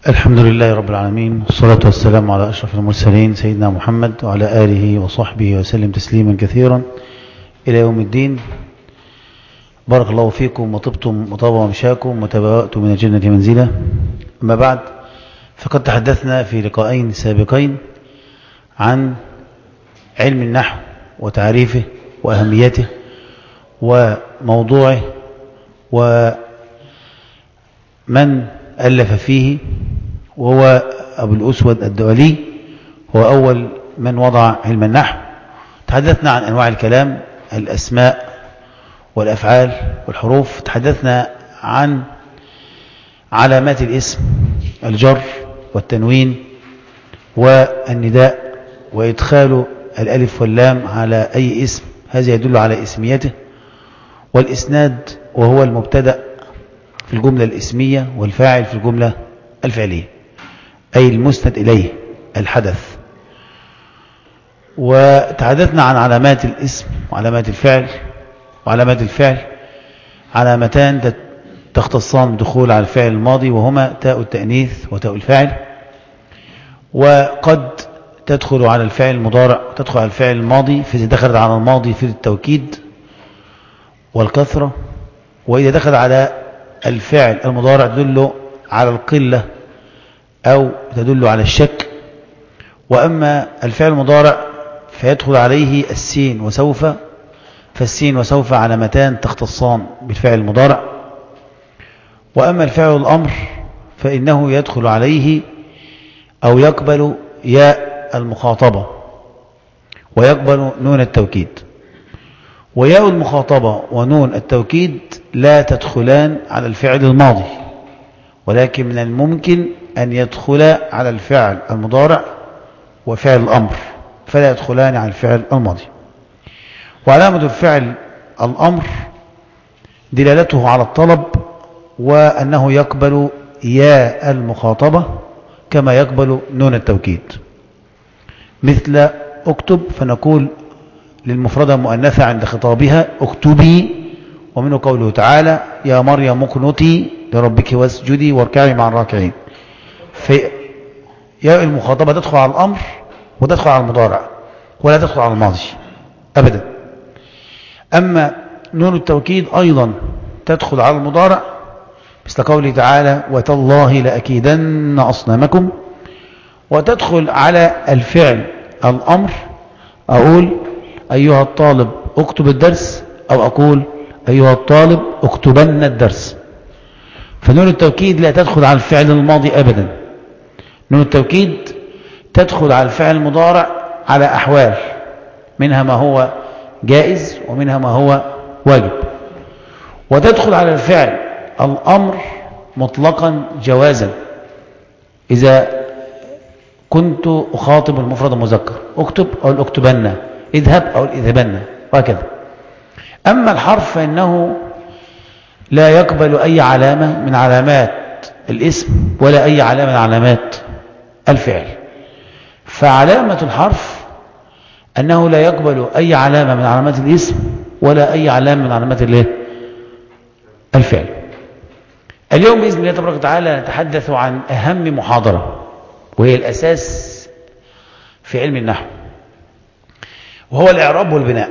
الحمد لله رب العالمين والصلاة والسلام على أشرف المرسلين سيدنا محمد وعلى آله وصحبه وسلم تسليما كثيرا إلى يوم الدين بارك الله فيكم وطبتم وطاب ومشاكم وتبوأتم من الجنة منزلا أما بعد فقد تحدثنا في لقاءين سابقين عن علم النحو وتعريفه وأهميته وموضوعه ومن ألف فيه وهو أبو الأسود الدولي هو أول من وضع علم النحو تحدثنا عن أنواع الكلام الأسماء والأفعال والحروف تحدثنا عن علامات الاسم الجر والتنوين والنداء وإدخال الألف واللام على أي اسم هذا يدل على اسميته والإسناد وهو المبتدأ في الجملة الاسمية والفاعل في الجملة الفعلية أي المسند إليه الحدث وتحدثنا عن علامات الاسم وعلامات الفعل وعلامات الفعل علامتان تختصان بدخول على الفعل الماضي وهما تاء التأنيث وتاء الفاعل وقد تدخل على الفعل المضارع تدخل على الفعل الماضي فإذا دخلت على الماضي في التوكيد والكثرة وإذا دخل على الفعل المضارع تدل على القلة أو تدل على الشك وأما الفعل المضارع فيدخل عليه السين وسوف فالسين وسوف علامتان تختصان بالفعل المضارع وأما الفعل الأمر فإنه يدخل عليه أو يقبل ياء المخاطبة ويقبل نون التوكيد وياء المخاطبة ونون التوكيد لا تدخلان على الفعل الماضي ولكن من الممكن أن يدخل على الفعل المضارع وفعل الأمر فلا يدخلان على الفعل الماضي وعلامة الفعل الأمر دلالته على الطلب وأنه يقبل ياء المخاطبة كما يقبل نون التوكيد مثل اكتب فنقول للمفردة المؤنثة عند خطابها اكتبي ومنه قوله تعالى يا مريم اقنتي لربك واسجدي واركعي مع الراكعين في ياء المخاطبة تدخل على الأمر وتدخل على المضارع ولا تدخل على الماضي أبدا أما نون التوكيد أيضا تدخل على المضارع مثل قوله تعالى وتالله لأكيدن أصنامكم وتدخل على الفعل الأمر أقول أيها الطالب اكتب الدرس أو أقول أيها الطالب اكتبن الدرس فنون التوكيد لا تدخل على الفعل الماضي أبدا نون التوكيد تدخل على الفعل المضارع على أحوال منها ما هو جائز ومنها ما هو واجب وتدخل على الفعل الأمر مطلقا جوازا إذا كنت أخاطب المفرد المذكر اكتب أو الاكتبن اذهب أو الاذهبن وهكذا أما الحرف فإنه لا يقبل أي علامة من علامات الاسم ولا أي علامة من علامات الفعل فعلامة الحرف أنه لا يقبل أي علامة من علامات الاسم ولا أي علامة من علامات الفعل اليوم بإذن الله تبارك وتعالى نتحدث عن أهم محاضرة وهي الأساس في علم النحو وهو الإعراب والبناء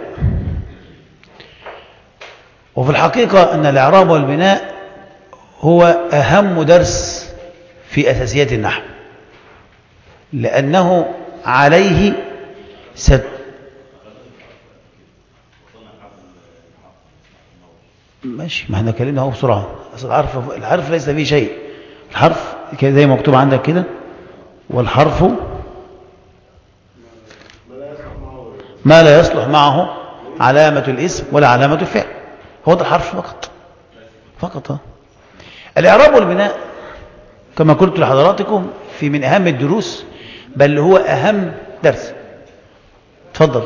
وفي الحقيقة أن الإعراب والبناء هو أهم درس في أساسيات النحو لأنه عليه ست ماشي ما احنا كلمنا اهو بسرعة أصل الحرف الحرف ليس فيه شيء الحرف زي ما مكتوب عندك كده والحرف ما لا يصلح معه علامة الاسم ولا علامة الفعل هو ده الحرف فقط فقط الإعراب والبناء كما قلت لحضراتكم في من أهم الدروس بل هو أهم درس تفضل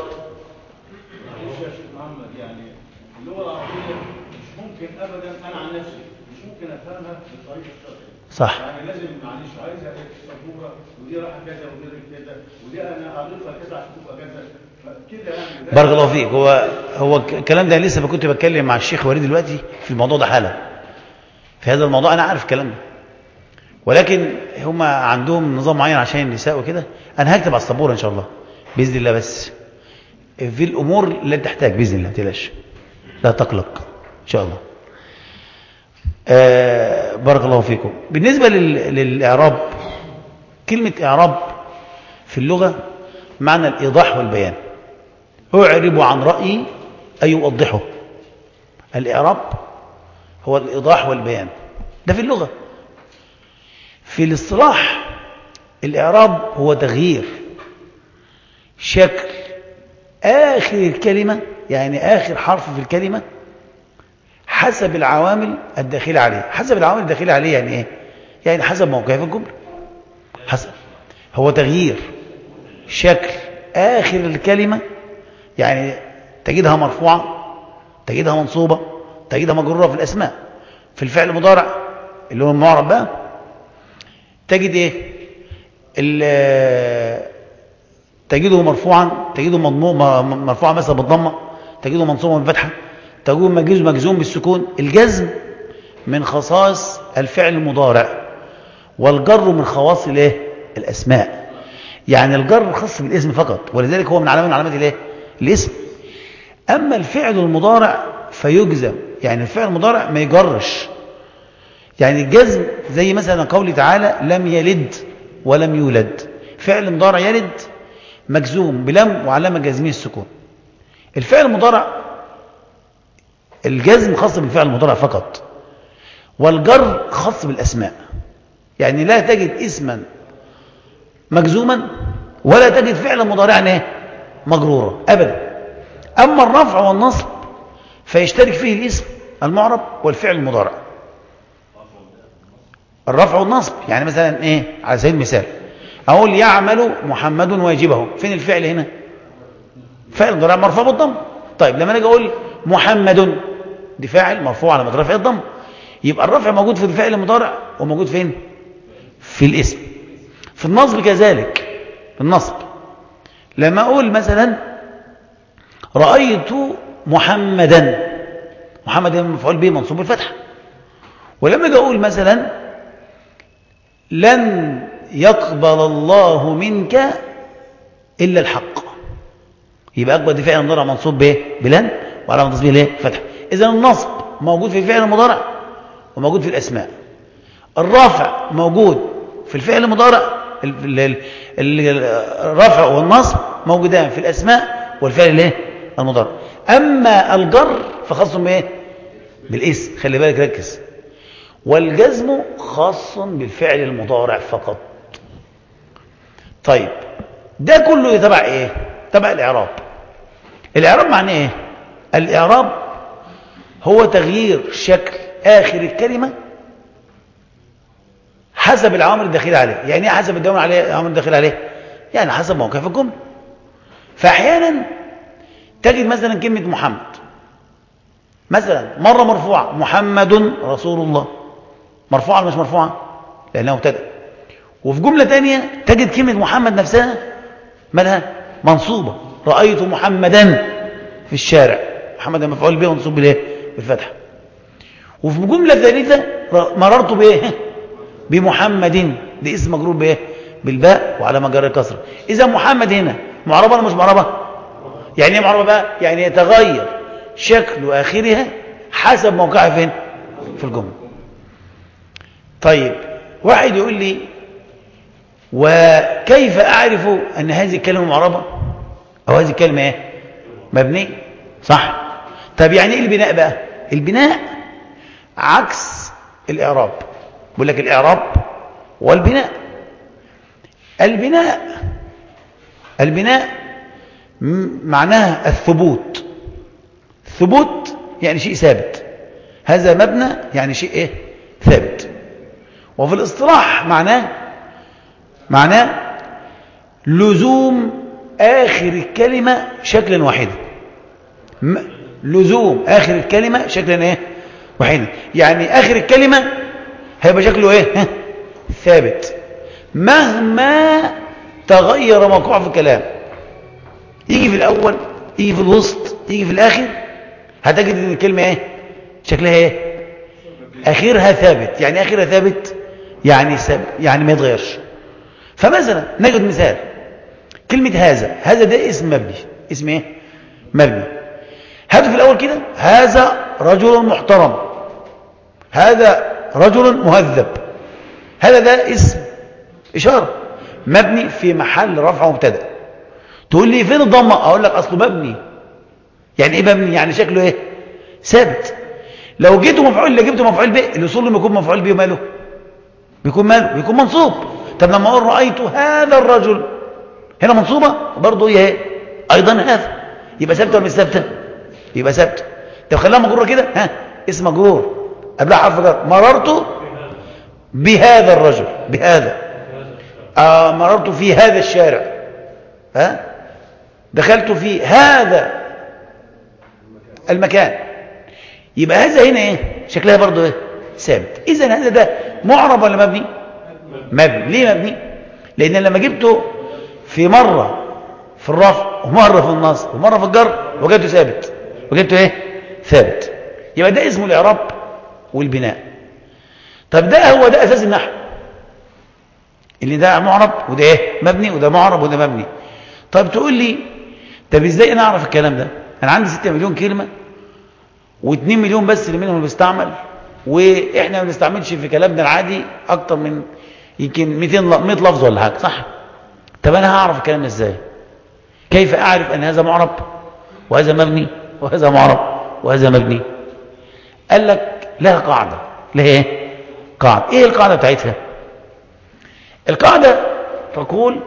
صح يعني لازم معلش عايزها السبوره ودي رايحه كذا ودي كذا ودي انا اضيفها كذا عشان تبقى كذا كده يعني بارك الله فيك هو هو الكلام ده لسه كنت بتكلم مع الشيخ وليد دلوقتي في الموضوع ده حالا في هذا الموضوع انا عارف الكلام ده ولكن هم عندهم نظام معين عشان النساء وكده انا هكتب على السبوره ان شاء الله باذن الله بس في الامور اللي تحتاج باذن الله ما تقلقش لا تقلق ان شاء الله آه بارك الله فيكم بالنسبه لل... للاعراب كلمه اعراب في اللغه معنى الايضاح والبيان اعرب عن رايي اي اوضحه الاعراب هو الايضاح والبيان ده في اللغه في الاصطلاح الإعراب هو تغيير شكل آخر الكلمة يعني آخر حرف في الكلمة حسب العوامل الداخلة عليه حسب العوامل الداخلة عليه يعني إيه؟ يعني حسب موقعه في الجملة حسب هو تغيير شكل آخر الكلمة يعني تجدها مرفوعة تجدها منصوبة تجدها مجرورة في الأسماء في الفعل المضارع اللي هو المعرب بقى تجد ايه تجده مرفوعا تجده مضموم مرفوعا مثلا بالضمه تجده منصوبا بالفتحه تجده مجزوم مجزوم بالسكون الجزم من خصائص الفعل المضارع والجر من خواص الايه الاسماء يعني الجر خاص بالاسم فقط ولذلك هو من علامات من علامات الايه الاسم اما الفعل المضارع فيجزم يعني الفعل المضارع ما يجرش يعني الجزم زي مثلا قوله تعالى لم يلد ولم يولد فعل مضارع يلد مجزوم بلم وعلامة جزمه السكون الفعل المضارع الجزم خاص بالفعل المضارع فقط والجر خاص بالأسماء يعني لا تجد اسما مجزوما ولا تجد فعلا مضارعا ايه مجرورا أبدا أما الرفع والنصب فيشترك فيه الاسم المعرب والفعل المضارع الرفع والنصب يعني مثلا ايه على سبيل المثال اقول يعمل محمد واجبه فين الفعل هنا فعل مضارع مرفوع بالضم طيب لما اجي اقول محمد دي فاعل مرفوع على مضارع الضم يبقى الرفع موجود في الفعل المضارع وموجود فين في الاسم في النصب كذلك في النصب لما اقول مثلا رايت محمدا محمد مفعول به منصوب بالفتحه ولما اجي اقول مثلا لن يقبل الله منك إلا الحق يبقى أكبر دي فعل مضارع منصوب به بلن وعلى نصبه ليه فتح إذا النصب موجود في الفعل المضارع وموجود في الأسماء الرافع موجود في الفعل المضارع الرفع والنصب موجودان في الأسماء والفعل الايه المضارع أما الجر فخاص بايه بالاسم خلي بالك ركز والجزم خاص بالفعل المضارع فقط طيب ده كله تبع ايه تبع الاعراب الاعراب معناه ايه الاعراب هو تغيير شكل اخر الكلمه حسب العوامل الداخله عليه يعني ايه حسب العوامل عليه العوامل الداخله عليه يعني حسب موقع في الجمله فاحيانا تجد مثلا كلمه محمد مثلا مره مرفوعه محمد رسول الله مرفوعة ولا مش مرفوعة لأنه مبتدا وفي جملة تانية تجد كلمة محمد نفسها مالها منصوبة رأيت محمدا في الشارع محمد مفعول به منصوب بالايه بالفتحة وفي جملة ثالثة مررت بايه بمحمد دي اسم مجرور بايه بالباء وعلى مجر الكسره اذا محمد هنا معربه ولا مش معربه يعني ايه معربه بقى يعني يتغير شكل اخرها حسب موقعها فين في الجمله طيب واحد يقول لي وكيف أعرف أن هذه الكلمة معربة أو هذه الكلمة إيه مبنية صح طب يعني إيه البناء بقى البناء عكس الإعراب بقول لك الإعراب والبناء البناء البناء معناها الثبوت ثبوت يعني شيء ثابت هذا مبنى يعني شيء ايه ثابت وفي الاصطلاح معناه معناه لزوم آخر الكلمة شكلا واحدا لزوم آخر الكلمة شكلا ايه واحدا يعني آخر الكلمة هيبقى شكله ايه ها؟ ثابت مهما تغير موقعه في الكلام يجي في الأول يجي في الوسط يجي في الآخر هتجد ان الكلمة ايه شكلها ايه آخرها ثابت يعني آخرها ثابت يعني سب يعني ما يتغيرش فمثلا نجد مثال كلمة هذا هذا ده اسم مبني اسم ايه مبني هاتوا في الأول كده هذا رجل محترم هذا رجل مهذب هذا ده اسم إشارة مبني في محل رفع مبتدا تقول لي فين الضمة أقول لك أصله مبني يعني إيه مبني يعني شكله إيه ثابت لو جيته مفعول اللي جبته مفعول به الأصول لما يكون مفعول به ماله بيكون ماله بيكون منصوب طب لما أقول رأيت هذا الرجل هنا منصوبة برضه هي ايه أيضا هذا يبقى ثابته ولا مش ثابته يبقى ثابته طب خليها مجرورة كده ها اسم مجرور قبلها حرف جر مررت بهذا الرجل بهذا آه مررت في هذا الشارع ها دخلت في هذا المكان يبقى هذا هنا ايه شكلها برضه ايه ثابت اذا هذا ده معرب ولا مبني مبني ليه مبني لان لما جبته في مرة في الرفع ومرة في النصب ومرة في الجر وجدته ثابت وجدته ايه ثابت يبقى ده اسمه الاعراب والبناء طب ده هو ده اساس النحو اللي ده معرب وده ايه مبني وده معرب وده مبني طب تقول لي طب ازاي انا اعرف الكلام ده انا عندي 6 مليون كلمه و2 مليون بس اللي منهم اللي بيستعمل واحنا ما بنستعملش في كلامنا العادي اكتر من يمكن 200 100 لفظ ولا حاجه صح طب انا هعرف الكلام ازاي كيف اعرف ان هذا معرب وهذا مبني وهذا معرب وهذا مبني قال لك لها قاعده لها ايه قاعده ايه القاعده بتاعتها القاعده تقول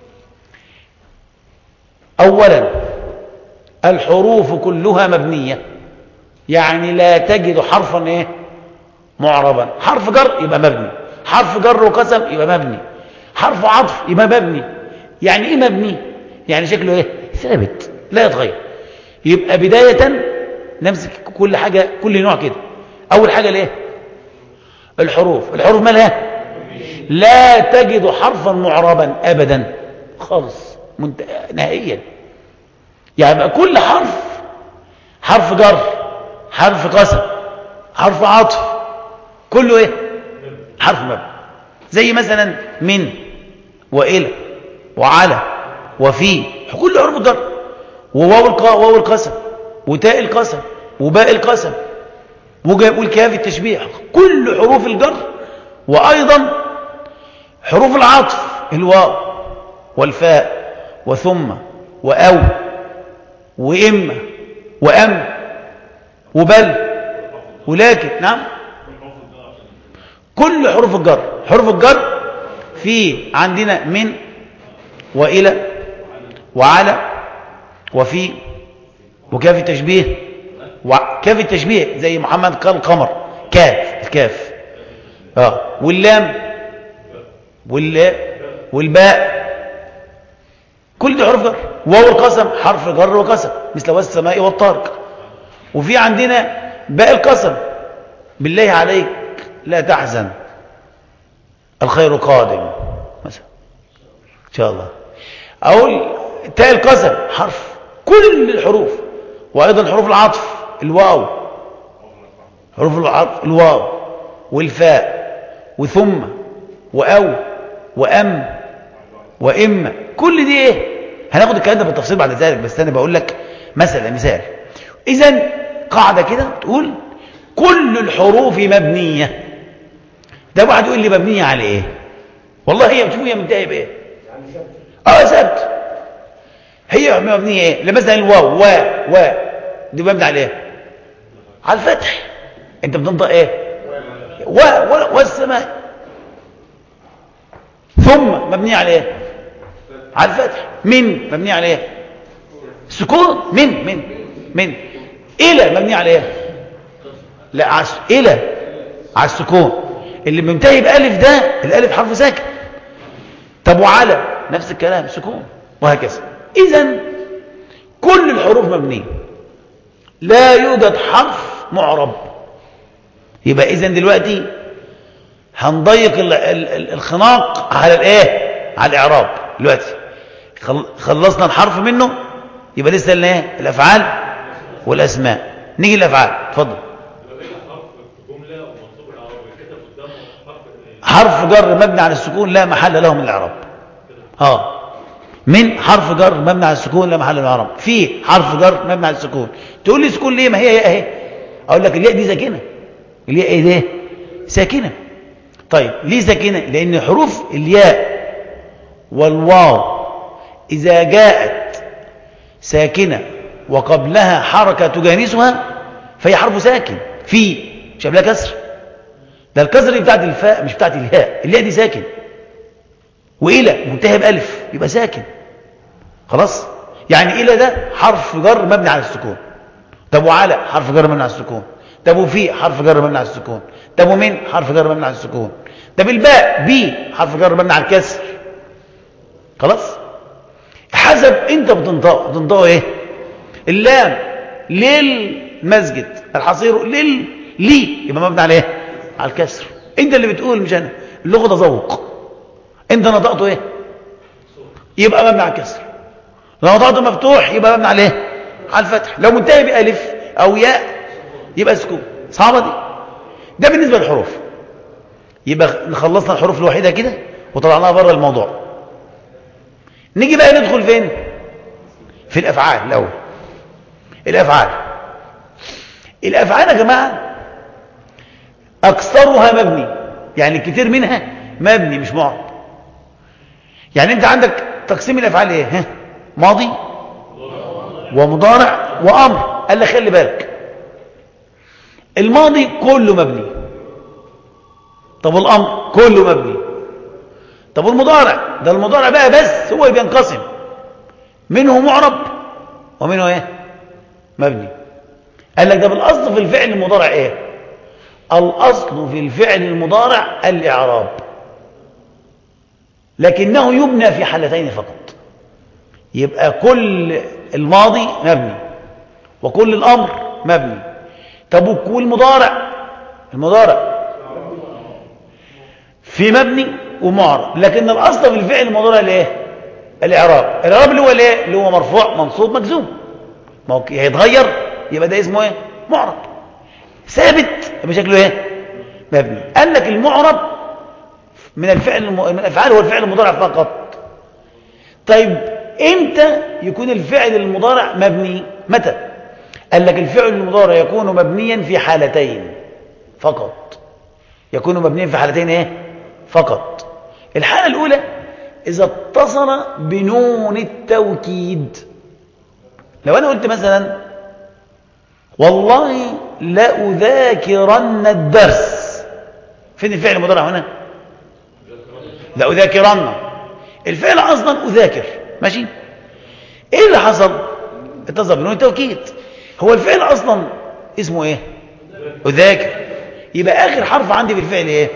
اولا الحروف كلها مبنيه يعني لا تجد حرفا ايه معربا حرف جر يبقى مبني حرف جر وقسم يبقى مبني حرف عطف يبقى مبني يعني ايه مبني يعني شكله ايه ثابت لا يتغير يبقى بداية نمسك كل حاجة كل نوع كده اول حاجة ليه الحروف الحروف مالها لا تجد حرفا معربا ابدا خالص منت... نهائيا يعني كل حرف حرف جر حرف قسم حرف عطف كله ايه حرف مبني زي مثلا من والى وعلى وفي كل حروف الجر وواو واو القسم وتاء القسم وباء القسم والكاف التشبيه كل حروف الجر وايضا حروف العطف الواو والفاء وثم واو واما وام وبل ولكن نعم كل حروف الجر حروف الجر في عندنا من وإلى وعلى وفي وكاف التشبيه وكاف التشبيه زي محمد قال القمر كاف الكاف اه واللام وال والباء كل دي حروف جر واو القسم حرف جر وقسم مثل والسماء والطارق وفي عندنا باء القسم بالله عليك لا تحزن الخير قادم مثلا ان شاء الله اقول تاء القسم حرف كل الحروف وايضا حروف العطف الواو حروف العطف الواو والفاء وثم واو وام واما كل دي ايه هناخد الكلام ده بالتفصيل بعد ذلك بس انا بقول لك مثلا مثال اذا قاعده كده تقول كل الحروف مبنيه ده واحد يقول لي مبنيه على ايه والله هي بتشوف هي منتهيه بايه اه ثابت هي مبنيه ايه مثلا الواو و و دي مبني على ايه على الفتح انت بتنطق ايه و و والسماء ثم مبنيه على ايه على الفتح من مبنيه على ايه سكون من من من الى مبنيه على ايه لا عس... الى على السكون اللي منتهي بألف ده الألف حرف ساكن طب وعلى نفس الكلام سكون وهكذا إذا كل الحروف مبنية لا يوجد حرف معرب يبقى إذا دلوقتي هنضيق ال ال الخناق على الايه على الاعراب دلوقتي خلصنا الحرف منه يبقى لسه الايه الافعال والاسماء نيجي للافعال اتفضل حرف جر مبني على السكون لا محل له من الاعراب اه من حرف جر مبني على السكون لا محل له من الاعراب في حرف جر مبني على السكون تقول لي سكون ليه ما هي ياء اهي اقول لك الياء دي ساكنه الياء ايه ده ساكنه طيب ليه ساكنه لان حروف الياء والواو اذا جاءت ساكنه وقبلها حركه تجانسها فهي حرف ساكن في مش قبلها كسر ده الكسر دي بتاعت الفاء مش بتاعت الهاء الياء دي ساكن والى منتهى بالف يبقى ساكن خلاص يعني الى ده حرف جر مبني على السكون طب وعلى حرف جر مبني على السكون طب وفي حرف جر مبني على السكون طب ومن حرف جر مبني على السكون طب الباء بي حرف جر مبني على الكسر خلاص حسب انت بتنطقه بتنطقه ايه اللام للمسجد الحصير لل لي يبقى مبني على ايه على الكسر انت اللي بتقول مش انا اللغه ده ذوق انت نطقته ايه يبقى مبني على الكسر لو نطقته مفتوح يبقى مبني على ايه على الفتح لو منتهي بالف او ياء يبقى سكون صعبه دي ده بالنسبه للحروف يبقى خلصنا الحروف الوحيده كده وطلعناها بره الموضوع نيجي بقى ندخل فين في الافعال الاول الافعال الافعال يا جماعه اكثرها مبني يعني كتير منها مبني مش معرب يعني انت عندك تقسيم الافعال ايه ها ماضي ومضارع وامر قال لي خلي بالك الماضي كله مبني طب الامر كله مبني طب المضارع ده المضارع بقى بس هو بينقسم منه معرب ومنه ايه مبني قال لك ده بالاصل في الفعل المضارع ايه الاصل في الفعل المضارع الاعراب لكنه يبنى في حالتين فقط يبقى كل الماضي مبني وكل الامر مبني طب والمضارع المضارع في مبني ومعرب لكن الاصل في الفعل المضارع الايه الاعراب الاعراب اللي هو الايه اللي هو مرفوع منصوب مجزوم ما هو هيتغير يبقى ده اسمه ايه معرب ثابت يبقى شكله ايه مبني قال لك المعرب من الفعل الم... من الافعال هو الفعل المضارع فقط طيب امتى يكون الفعل المضارع مبني متى قال لك الفعل المضارع يكون مبنيا في حالتين فقط يكون مبنيا في حالتين ايه فقط الحالة الأولى إذا اتصل بنون التوكيد لو أنا قلت مثلا والله لأذاكرن الدرس فين الفعل المضارع هنا لأذاكرن الفعل أصلا أذاكر ماشي إيه اللي حصل اتصل بنون التوكيد هو الفعل أصلا اسمه إيه أذاكر يبقى آخر حرف عندي بالفعل إيه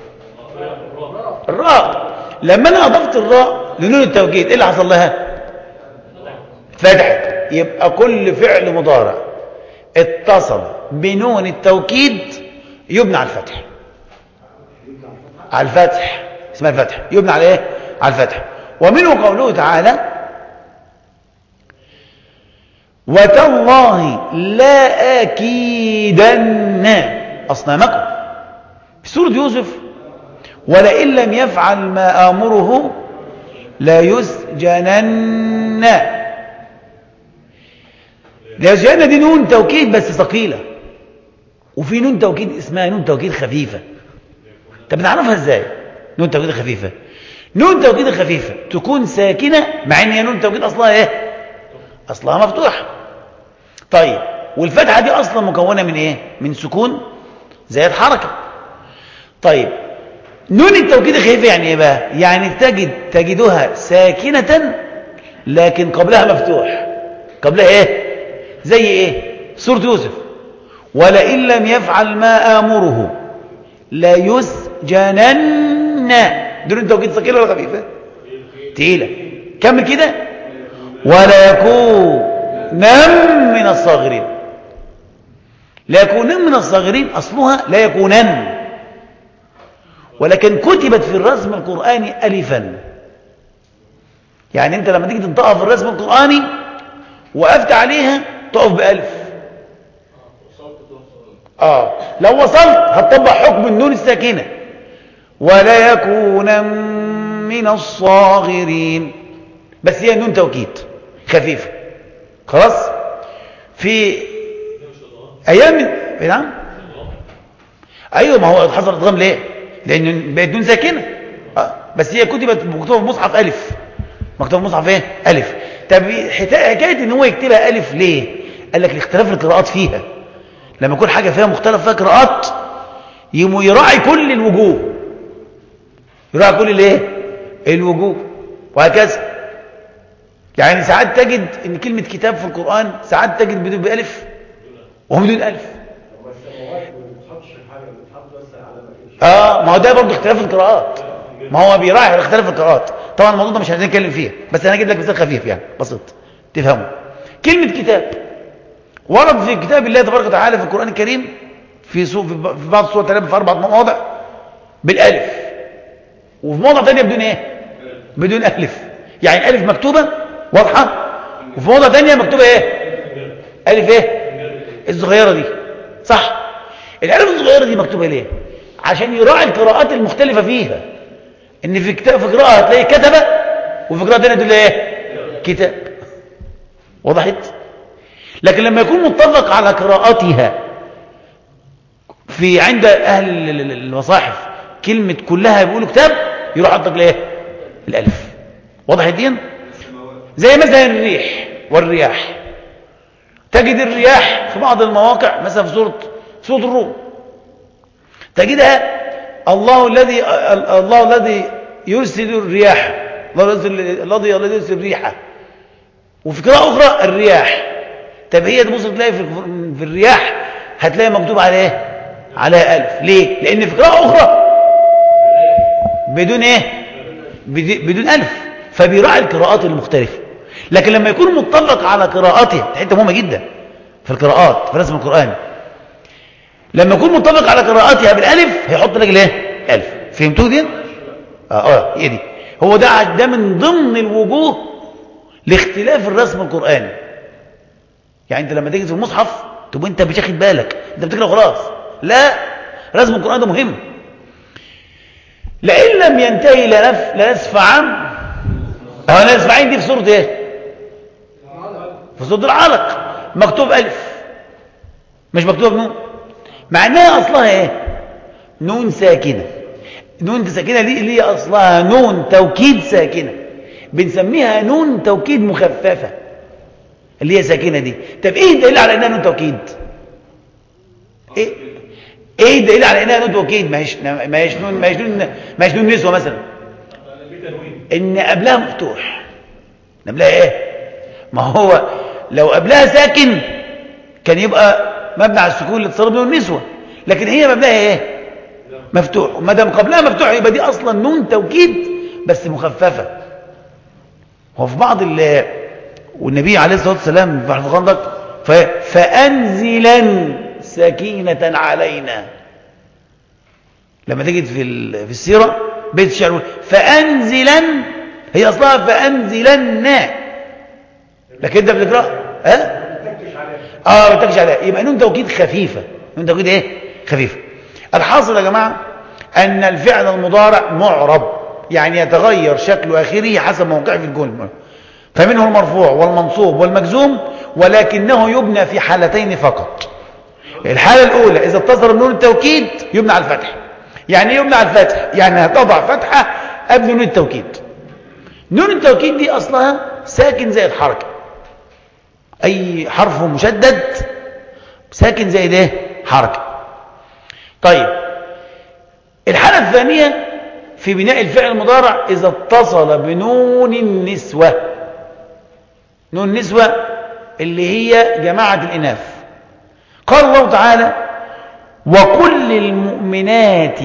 الراء لما انا اضفت الراء لنون التوكيد ايه اللي حصل لها فتحت يبقى كل فعل مضارع اتصل بنون التوكيد يبنى على الفتح على الفتح اسمها الفتح يبنى على ايه على الفتح ومنه قوله تعالى وتالله لا اكيدن اصنامكم في سوره يوسف ولئن لم يفعل ما آمره لا يسجنن لا يسجنن دي نون توكيد بس ثقيلة وفي نون توكيد اسمها نون توكيد خفيفة طب بنعرفها ازاي نون توكيد خفيفة نون توكيد خفيفة تكون ساكنة مع ان هي نون توكيد اصلها ايه اصلها مفتوح طيب والفتحة دي اصلا مكونة من ايه من سكون زائد حركة طيب نون التوكيد الخفيفة يعني ايه بقى يعني تجد تجدها ساكنة لكن قبلها مفتوح قبلها ايه زي ايه سورة يوسف ولئن لم يفعل ما آمره لا يسجنن دون التوكيد ثقيلة ولا خفيفة تقيلة كمل كده ولا يكون من الصاغرين لا يكونن من الصاغرين أصلها لا يكونن ولكن كتبت في الرسم القرآني ألفا يعني أنت لما تيجي تنطقها في الرسم القرآني وقفت عليها تقف بألف آه لو وصلت هتطبق حكم بالنون الساكنة ولا يكون من الصاغرين بس هي نون توكيد خفيفة خلاص في أيام نعم أيوة ما هو حصل ادغام ليه لأن بقت نون ساكنة آه. بس هي كتبت مكتوبة في مصحف ألف مكتوبة في مصحف إيه ألف طب حكاية إن هو يكتبها ألف ليه قال لك الاختلاف القراءات فيها لما يكون حاجة فيها مختلف فيها قراءات يراعي كل الوجوه يراعي كل الايه الوجوه وهكذا يعني ساعات تجد ان كلمة كتاب في القرآن ساعات تجد بدون بألف وبدون ألف اه ما هو ده برضه اختلاف القراءات ما هو بيراعي اختلاف القراءات طبعا الموضوع ده مش عايزين نتكلم فيه بس انا هجيب لك مثال خفيف يعني بسيط تفهمه كلمة كتاب ورد في كتاب الله تبارك وتعالى في القرآن الكريم في سو في بعض الصور تقريبا في اربع مواضع بالالف وفي موضع ثانيه بدون ايه بدون الف يعني الالف مكتوبه واضحه وفي موضع ثانيه مكتوبه ايه الف ايه الصغيره دي صح الالف الصغيره دي مكتوبه ليه عشان يراعي القراءات المختلفه فيها ان في كتاب في قراءه هتلاقي كتبه وفي قراءه ثانيه تقول ايه كتاب وضحت لكن لما يكون متفق على قراءاتها في عند أهل المصاحف كلمة كلها بيقولوا كتاب يروح حطك ليه الألف واضح الدين زي مثلا الريح والرياح تجد الرياح في بعض المواقع مثلا في سورة سورة الروم تجدها الله الذي الله الذي يرسل الرياح الله الذي يرسل الريح وفي قراءة أخرى الرياح طب هي تبص تلاقي في الرياح هتلاقي مكتوب على ايه على ألف ليه لأن في قراءة أخرى بدون إيه بدون ألف فبيراعي القراءات المختلفة لكن لما يكون متفق على قراءاته حته مهمة جدا في القراءات في رسم القرآن لما يكون متفق على قراءاتها بالألف هيحط لك الايه ألف فهمتوا دي اه اه هي دي هو ده ده من ضمن الوجوه لاختلاف الرسم القرآني يعني انت لما تيجي في المصحف تبقى انت مش واخد بالك انت بتقرا خلاص لا رسم القرآن ده مهم لئن لم ينتهي لنف لنسفعا اه لنسفعين دي في سورة ايه في سورة العلق مكتوب ألف مش مكتوب نون مع انها اصلها ايه نون ساكنة نون ساكنة دي اللي هي اصلها نون توكيد ساكنة بنسميها نون توكيد مخففة اللي هي ساكنة دي طب ايه الدليل على انها نون توكيد ايه ايه الدليل على انها نون توكيد ما هيش ما هيش نون ما هيش نون ما هيش نون نسوه مثلا ان قبلها مفتوح قبلها ايه ما هو لو قبلها ساكن كان يبقى مبني على السكون الاتصال بين النسوه لكن هي مبناها ايه مفتوح وما دام قبلها مفتوح يبقى دي اصلا نون توكيد بس مخففه هو في بعض ال والنبي عليه الصلاه والسلام في الخندق فانزلا سكينه علينا لما تجد في في السيره بيت الشعر فانزلا هي اصلها فانزلن لكن انت بتقرا ها اه ما بتكش عليها يبقى نون توكيد خفيفه نون توكيد ايه خفيفه الحاصل يا جماعه ان الفعل المضارع معرب يعني يتغير شكل اخره حسب موقعه في الجمله فمنه المرفوع والمنصوب والمجزوم ولكنه يبنى في حالتين فقط الحاله الاولى اذا اتصل بنون التوكيد يبنى على الفتح يعني ايه يبنى على الفتح يعني هتضع فتحه قبل نون التوكيد نون التوكيد دي اصلها ساكن زي الحركه اي حرف مشدد ساكن زي ده حركه طيب الحاله الثانيه في بناء الفعل المضارع اذا اتصل بنون النسوه نون النسوه اللي هي جماعه الاناث قال الله تعالى وكل المؤمنات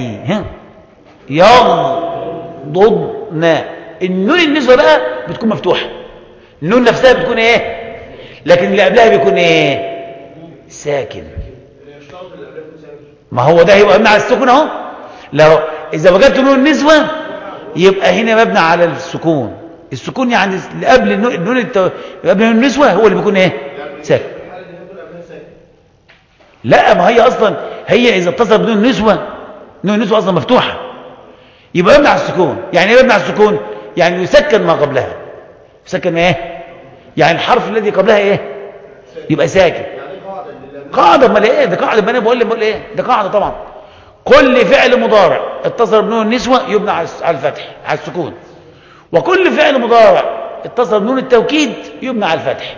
يغضضن النون النسوه بقى بتكون مفتوحه النون نفسها بتكون ايه لكن اللي قبلها بيكون ايه ساكن ما هو ده هيبقى مبني على السكون اهو لو اذا وجدت نون النسوه يبقى هنا مبني على السكون السكون يعني اللي قبل النون النون التو... قبل النون النسوه هو اللي بيكون ايه ساكن لا ما هي اصلا هي اذا اتصل بدون نسوه نون النسوة أصلا مفتوحة يبقى يبنى على السكون يعني ايه يبنى على السكون يعني يسكن ما قبلها يسكن ايه يعني الحرف الذي قبلها ايه يبقى ساكن يعني قاعدة لله قاعدة امال ايه ده قاعدة ما انا بقول لك بقول ايه ده قاعدة طبعا كل فعل مضارع اتصل بنون النسوة يبنى على على الفتح على السكون وكل فعل مضارع اتصل بنون التوكيد يبنى على الفتح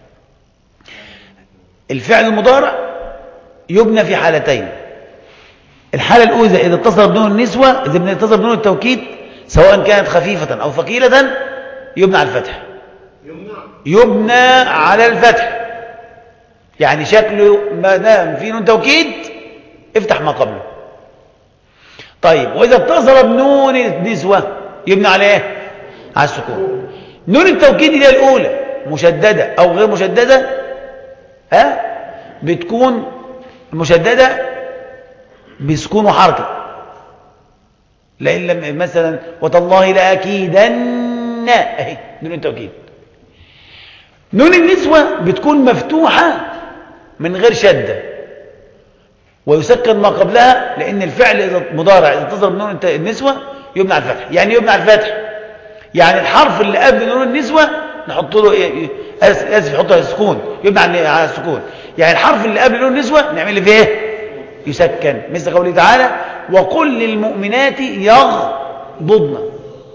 الفعل المضارع يبنى في حالتين الحالة الأولى إذا اتصل بنون النسوة إذا اتصل بنون التوكيد سواء كانت خفيفة أو ثقيلة يبنى على الفتح يمنع يبنى على الفتح يعني شكله ما دام في نون توكيد افتح ما قبله طيب واذا اتصل بنون النسوه يبنى على ايه على السكون نون التوكيد اللي هي الاولى مشدده او غير مشدده ها بتكون مشدده بسكون وحركه لان لم مثلا وتالله لاكيدن اهي نون التوكيد نون النسوة بتكون مفتوحة من غير شدة ويسكن ما قبلها لأن الفعل إذا مضارع إذا اتصل بنون الت- النسوة يبنى على الفتح يعني يبنى على الفتح يعني الحرف اللي قبل نون النسوة نحط له إيه- إيه- آسف آسف يحط له سكون يبنى على على السكون يعني الحرف اللي قبل نون النسوة نعمل له فيه إيه؟ يسكن مثل قوله تعالى وقل للمؤمنات يغضضن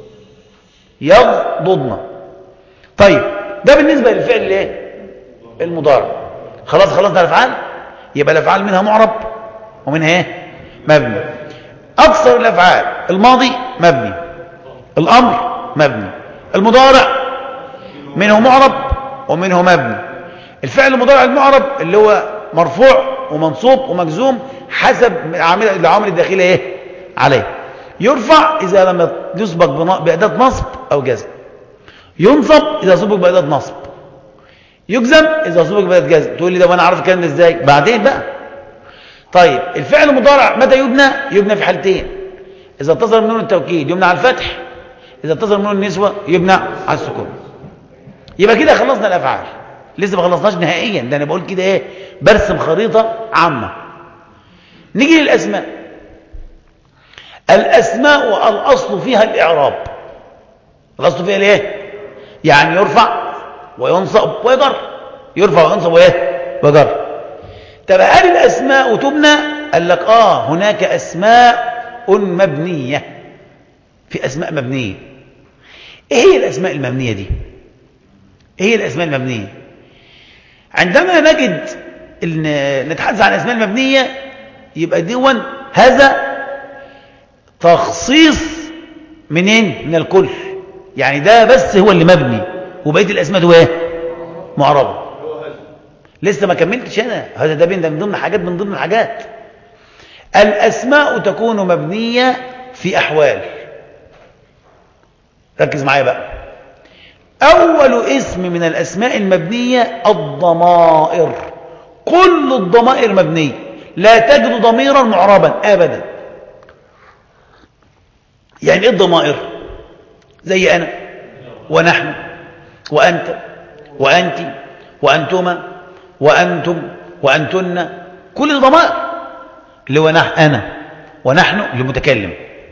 يغضضن طيب ده بالنسبة للفعل الايه المضارع خلاص خلصنا الافعال يبقى الافعال منها معرب ومنها ايه مبني اكثر الافعال الماضي مبني الامر مبني المضارع منه معرب ومنه مبني الفعل المضارع المعرب اللي هو مرفوع ومنصوب ومجزوم حسب العامل العوامل الداخليه ايه عليه يرفع اذا لم يسبق بنا- باداه نصب او جزم ينصب اذا سبق باداه نصب يجزم اذا سبق باداه جزم تقول لي ده وانا عارف الكلام ده ازاي بعدين بقى طيب الفعل المضارع متى يبنى يبنى في حالتين اذا اتصل من نون التوكيد يبنى على الفتح اذا اتصل من نون النسوه يبنى على السكون يبقى كده خلصنا الافعال لسه ما خلصناش نهائيا ده انا بقول كده ايه برسم خريطه عامه نيجي للاسماء الاسماء الاصل فيها الاعراب الاصل فيها الايه يعني يرفع وينصب ويجر يرفع وينصب وايه ويجر طب هل الاسماء تبنى قال لك اه هناك اسماء مبنيه في اسماء مبنيه ايه هي الاسماء المبنيه دي ايه هي الاسماء المبنيه عندما نجد ان نتحدث عن الاسماء المبنيه يبقى دون هذا تخصيص منين من الكل يعني ده بس هو اللي مبني وبقيه الاسماء دي ايه معربه هو هذا لسه ما كملتش انا هذا ده بين- ده من ضمن حاجات من ضمن الحاجات الاسماء تكون مبنيه في احوال ركز معايا بقى اول اسم من الاسماء المبنيه الضمائر كل الضمائر مبنيه لا تجد ضميرا معربا ابدا يعني ايه الضمائر زي انا ونحن وانت وانت وانتما وانتم وانتن كل الضمائر اللي هو نح انا ونحن للمتكلم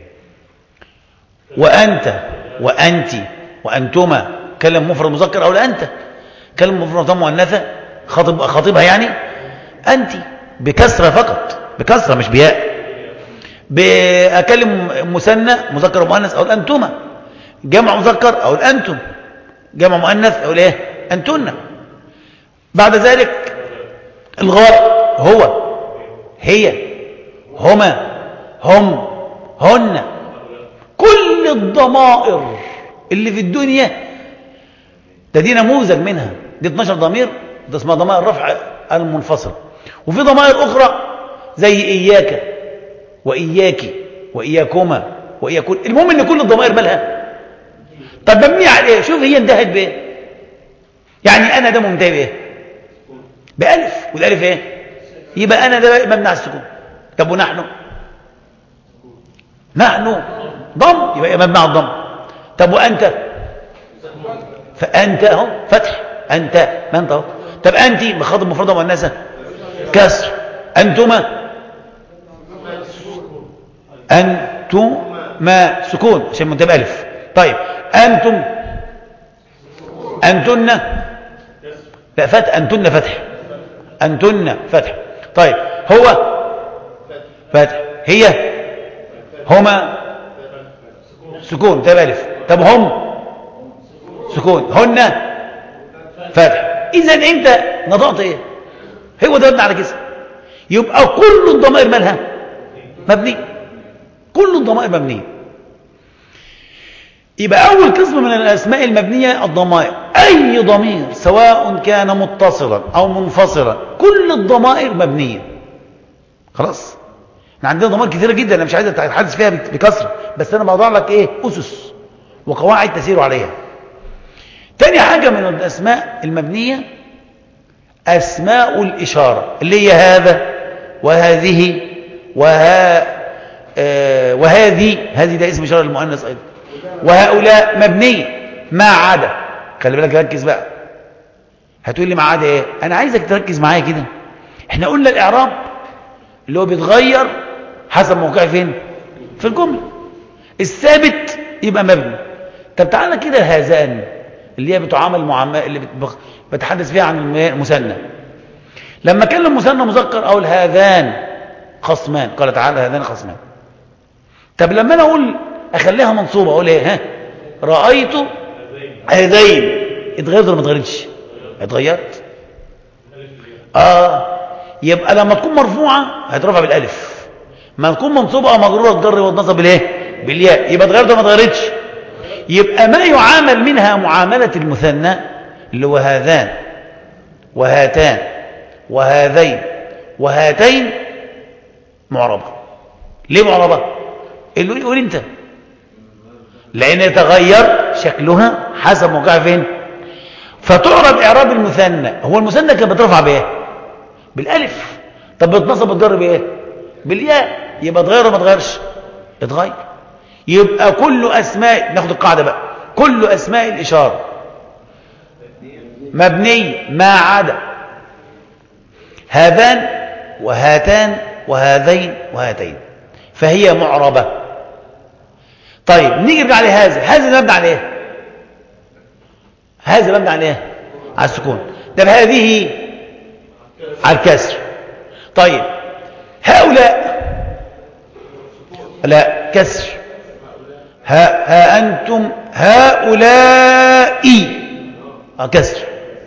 وانت وانت وانتما كلم مفرد مذكر او لا انت كلم مفرد مؤنثه خاطب خاطبها يعني انت بكسره فقط بكسره مش بياء بأكلم مثنى مذكر ومؤنث أو الأنتما جمع مذكر أو الأنتم جمع مؤنث أو الإيه أنتن بعد ذلك الغاء هو هي هما هم هن كل الضمائر اللي في الدنيا ده دي نموذج منها دي 12 ضمير ده اسمها ضمائر الرفع المنفصل وفي ضمائر أخرى زي إياك وإياك وإياكما وإياكون المهم إن كل الضمائر مالها طب مبنية على إيه شوف هي انتهت بإيه يعني أنا ده منتهي بإيه بألف والألف إيه يبقى أنا ده مبني على السكون طب ونحن نحن ضم يبقى مبني على الضم طب وأنت فأنت أهو فتح أنت ما أنت أهو طب أنت بخاطب مفردة مؤنثة كسر أنتما أنتم ما سكون عشان منتبه ألف طيب أنتم أنتن لا فتح أنتن فتح أنتن فتح طيب هو فتح هي هما سكون تبقى ألف طب هم سكون هن فتح إذا أنت نطقت إيه هو ده مبني على كده يبقى كل الضمائر مالها مبني كل الضمائر مبنية يبقى أول قسم من الأسماء المبنية الضمائر أي ضمير سواء كان متصلا أو منفصلا كل الضمائر مبنية خلاص احنا عندنا ضمائر كثيرة جدا أنا مش عايز أتحدث فيها بكثرة بس أنا بضع لك إيه أسس وقواعد تسير عليها تاني حاجة من الأسماء المبنية أسماء الإشارة اللي هي هذا وهذه وها آه وهذه هذه ده اسم إشارة للمؤنث أيضا وهؤلاء مبنية ما عدا خلي بالك ركز بقى هتقول لي ما عدا ايه انا عايزك تركز معايا كده احنا قلنا الاعراب اللي هو بيتغير حسب موقعه فين في الجمله الثابت يبقى مبني طب تعالى كده هذان اللي هي بتعامل معامله اللي بتبخ... بتحدث فيها عن المثنى لما كان المثنى مذكر اقول هذان خصمان قال تعالى هذان خصمان طب لما انا اقول اخليها منصوبه اقول ايه ها رايت هذين اتغيرت ولا ما اتغيرتش اتغيرت اه يبقى لما تكون مرفوعه هترفع بالالف ما تكون منصوبه او مجروره تجر وتنصب بالايه بالياء يبقى اتغيرت ولا ما اتغيرتش يبقى ما يعامل منها معامله المثنى اللي هو هذان وهاتان وهذين وهاتين معربه ليه معربه اللي يقول انت لان يتغير شكلها حسب موقعها فين فتعرب اعراب المثنى هو المثنى كان بترفع بايه بالالف طب بتنصب بتجر بايه بالياء يبقى اتغير ولا ما اتغيرش اتغير يبقى كل اسماء ناخد القاعده بقى كل اسماء الاشاره مبني ما عدا هذان وهاتان وهذين وهاتين فهي معربه طيب نيجي نرجع لهذا هذا مبني على ايه هذا مبني على ايه على السكون طب هذه على الكسر طيب هؤلاء لا كسر ها, ها أنتم هؤلاء آه كسر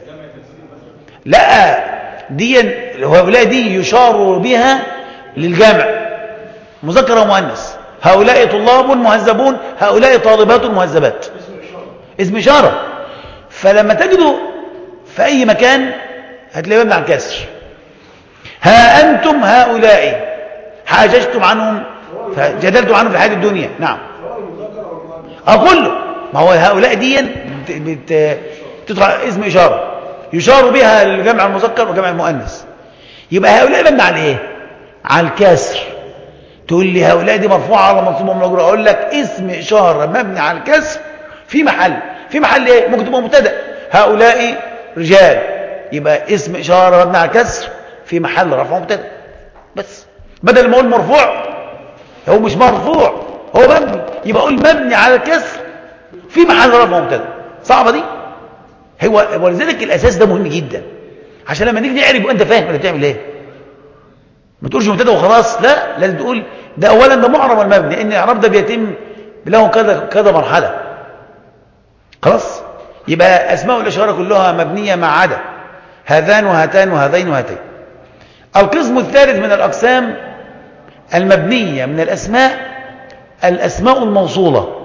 لا دي هؤلاء دي يشار بها للجمع مذكر ومؤنث هؤلاء طلاب مهذبون هؤلاء طالبات مهذبات اسم إشارة فلما تجدوا في أي مكان هتلاقيه مبني على الكسر ها أنتم هؤلاء حاججتم عنهم فجدلتم عنهم في الحياة الدنيا نعم اه كله ما هو هؤلاء دي بت... تدخل اسم إشارة يشار بها الجمع المذكر وجمع المؤنث يبقى هؤلاء مبني على ايه على الكسر تقول لي هؤلاء دي مرفوعه على منصوبه ومجرور اقول لك اسم اشاره مبني على الكسر في محل في محل ايه ممكن تبقى مبتدا هؤلاء رجال يبقى اسم اشاره مبني على الكسر في محل رفع مبتدا بس بدل ما اقول مرفوع هو مش مرفوع هو مبني يبقى اقول مبني على الكسر في محل رفع مبتدا صعبه دي هو ولذلك الاساس ده مهم جدا عشان لما نيجي نعرف انت فاهم انت بتعمل ايه ما تقولش مبتدا وخلاص لا لازم تقول ده اولا ده معرب المبني لان الاعراب ده بيتم له كذا كذا مرحله خلاص يبقى اسماء الاشاره كلها مبنيه ما عدا هذان وهاتان وهذين وهاتين القسم الثالث من الاقسام المبنيه من الاسماء الاسماء الموصوله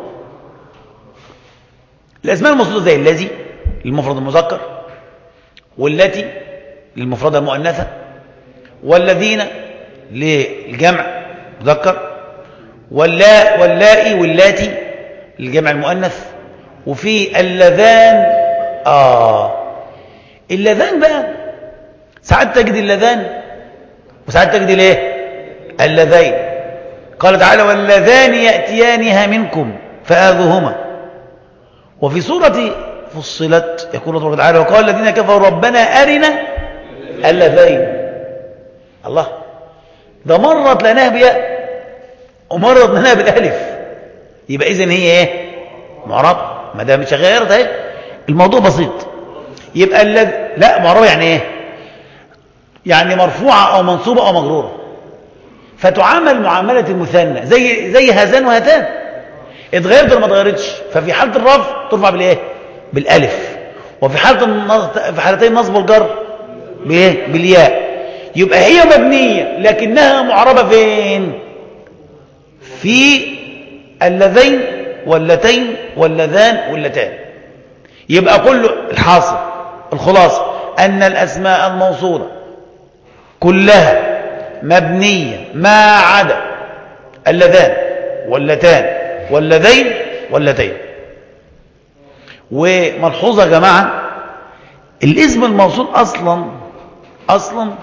الاسماء الموصوله زي الذي للمفرد المذكر والتي للمفردة المؤنثة والذين للجمع مذكر واللا واللائي واللاتي للجمع المؤنث وفي اللذان آه اللذان بقى ساعات تجد اللذان وساعات تجد الايه اللذين قال تعالى واللذان يأتيانها منكم فآذوهما وفي سورة فصلت يقول الله تعالى وقال الذين كفروا ربنا أرنا اللذين الله ده مرة تلاقيناها بياء ومرة اضمناها بالالف يبقى اذا هي ايه معرب ما دام شغالة اهي الموضوع بسيط يبقى الذي لا معربة يعني ايه يعني مرفوعة او منصوبة او مجرورة فتعامل معاملة المثنى زي زي هذان وهاتان اتغيرت ولا ما اتغيرتش ففي حالة الرفع ترفع بالايه بالالف وفي حالة النص... في حالتين النصب والجر بايه بالياء يبقى هي مبنية لكنها معربة فين في اللذين واللتين واللذان واللتان يبقى كل الحاصل الخلاصة أن الأسماء الموصولة كلها مبنية ما عدا اللذان واللتان واللذين واللتين وملحوظة يا جماعة الاسم الموصول أصلا أصلا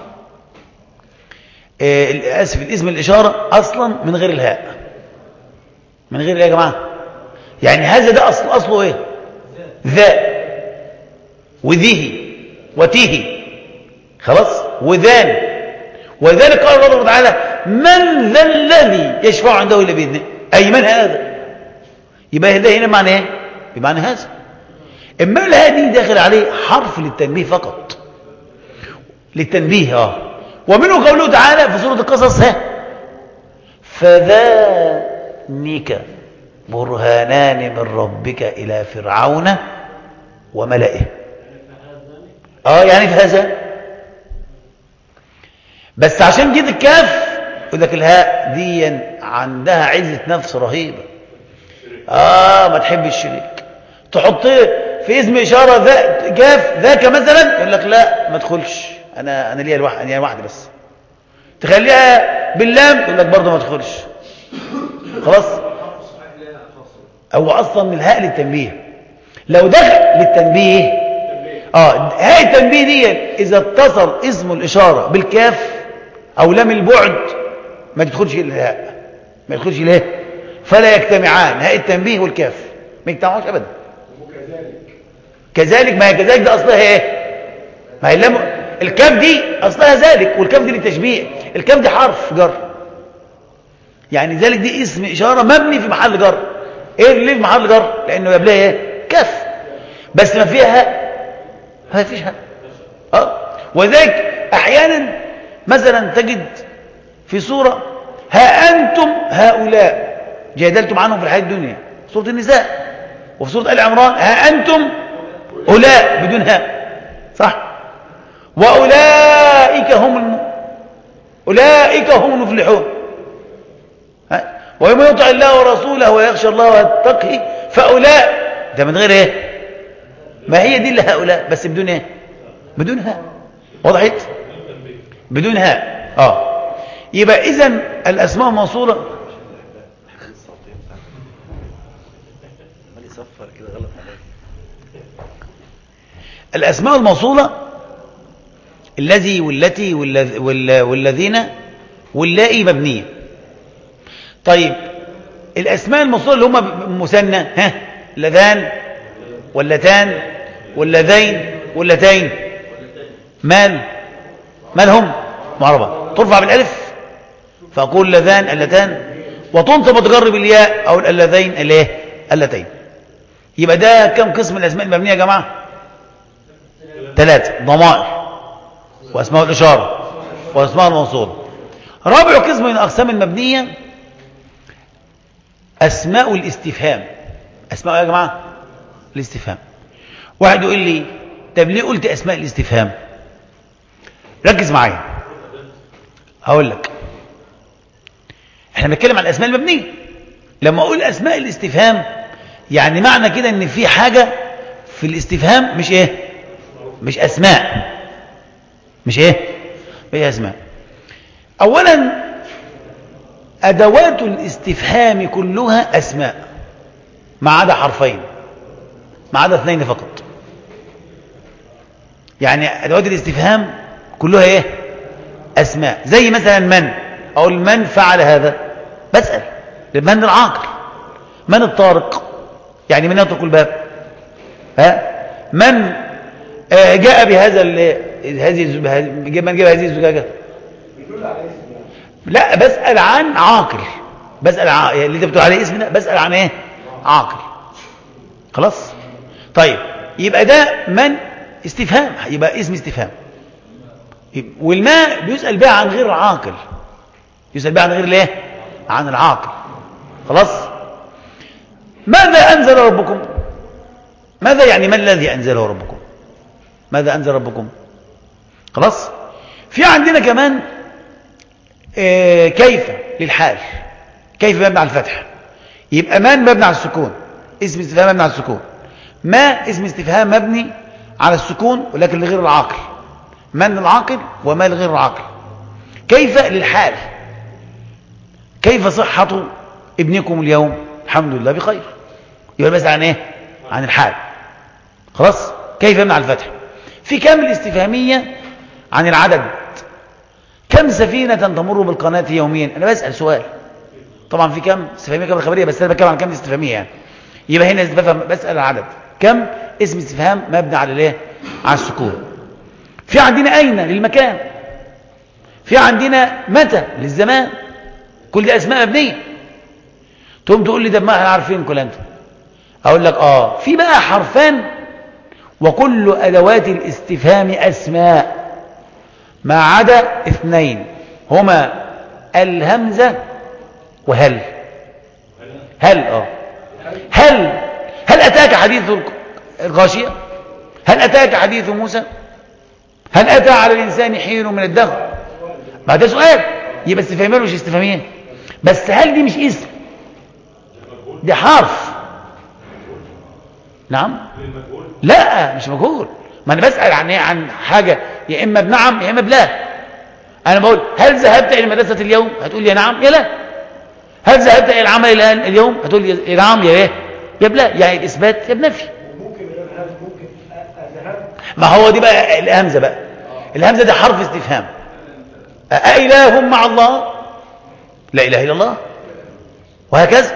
آه آسف الاسم الإشارة أصلا من غير الهاء من غير ايه يا جماعة يعني هذا ده أصل أصله إيه ذا وذيه وتيه خلاص وذان ولذلك قال الله تعالى من ذا الذي يشفع عنده إلا بإذنه أي من هذا يبقى ده هنا معنى إيه بمعنى هذا إما الهادي داخل عليه حرف للتنبيه فقط للتنبيه اه ومنه قوله تعالى في سورة القصص ها فذانك برهانان من ربك إلى فرعون وملئه اه يعني في هذا بس عشان كده الكاف يقول لك الهاء دي عندها عزة نفس رهيبة اه ما تحب الشريك تحطيه في اسم إشارة ذا كاف ذاك مثلا يقول لك لا ما تدخلش أنا أنا ليا الواحد أنا واحدة بس تخليها باللام يقول لك برضه ما تدخلش خلاص هو أصلا من الهاء للتنبيه لو دخل للتنبيه اه هاء التنبيه دي إذا اتصل اسم الإشارة بالكاف أو لام البعد ما تدخلش الهاء ما يدخلش ليه فلا يجتمعان هاء التنبيه والكاف ما يجتمعوش أبدا كذلك ما هي كذلك ده أصلها ايه ما هي اللام الكاف دي أصلها ذلك والكاف دي للتشبيه الكاف دي حرف جر يعني ذلك دي اسم إشارة مبني في محل جر ايه اللي في محل جر لأنه قبلها ايه كاف بس ما فيها هاء ما فيش هاء اه وذلك أحيانا مثلا تجد في سورة ها أنتم هؤلاء جادلتم عنهم في الحياة الدنيا سورة النساء وفي سورة آل عمران ها أنتم أولاء بدون هاء صح وأولئك هم الم... أولئك هم المفلحون ها؟ ويوم يطع الله ورسوله ويخشى الله ويتقي فأولاء ده من غير ايه ما هي دي اللي هؤلاء بس بدون ايه بدون هاء وضحت بدون هاء اه يبقى اذا الاسماء موصوله الاسماء الموصوله الذي والتي والذين واللائي مبنيه طيب الاسماء الموصوله اللي هم مثنى ها اللذان واللتان واللذين واللتين مال مالهم معربة ترفع بالالف فأقول اللذان اللتان وتنصب وتجرب الياء أو اللذين الايه اللتين يبقى ده كم قسم الأسماء المبنية يا جماعة ثلاثة ضمائر وأسماء الإشارة وأسماء الموصول رابع قسم من الأقسام المبنية أسماء الاستفهام أسماء يا جماعة الاستفهام واحد يقول لي طب ليه قلت أسماء الاستفهام ركز معايا هقول لك احنا بنتكلم عن الاسماء المبنيه لما اقول اسماء الاستفهام يعني معنى كده ان في حاجه في الاستفهام مش ايه مش اسماء مش ايه مش اسماء اولا ادوات الاستفهام كلها اسماء ما عدا حرفين ما عدا اثنين فقط يعني ادوات الاستفهام كلها ايه اسماء زي مثلا من اقول من فعل هذا بسال من العاقل من الطارق يعني من يطرق الباب ها من آه جاء بهذا هذه من جاء هذه الزجاجه لا بسال عن عاقل بسأل عن اللي انت بتقول عليه اسم ده بسأل عن ايه عاقل خلاص طيب يبقى ده من استفهام يبقى اسم استفهام يبقى- والماء بيسأل بها عن غير العاقل يسأل بها عن غير الايه عن العاقل خلاص ماذا أنزل ربكم ماذا يعني ما الذي أنزله ربكم ماذا أنزل ربكم خلاص في عندنا كمان آه، كيف للحال كيف مبني على الفتح يبقى من مبني على السكون اسم استفهام مبني على السكون ما اسم استفهام مبني على السكون ولكن لغير العاقل من العاقل وما لغير العاقل كيف للحال كيف صحة ابنكم اليوم الحمد لله بخير يبقى بس عن ايه عن الحال خلاص كيف مبني على الفتح في كم الاستفهامية عن العدد كم سفينة تمر بالقناة يوميا أنا بسأل سؤال طبعا في كم استفهامية كم الخبرية بس أنا بتكلم عن كم استفهامية يعني يبقى هنا بفهم بسأل العدد كم اسم استفهام مبني على الايه على السكون في عندنا أين للمكان في عندنا متى للزمان كل دي أسماء مبنية تقوم تقول لي ده ما احنا عارفين كل أنت أقول لك آه في بقى حرفان وكل أدوات الاستفهام أسماء ما عدا اثنين هما الهمزة وهل هل اه هل هل أتاك حديث الغاشية هل أتاك حديث موسى هل أتى على الإنسان حين من الدهر ما ده سؤال يبقى استفهامية مش استفهامية بس هل دي مش اسم دي حرف نعم لا مش مجهول ما انا بسأل عن ايه عن حاجة يا اما بنعم يا اما بلا انا بقول هل ذهبت الى المدرسة اليوم هتقول لي يا نعم يا لا هل ذهبت الى العمل الان اليوم هتقول لي يا نعم يا ايه يا بلا يعني الاثبات يا بنفي وممكن غير هذا ممكن أذهب ما هو دي بقى الهمزة بقى الهمزة ده حرف استفهام أإله مع الله لا إله إلا الله وهكذا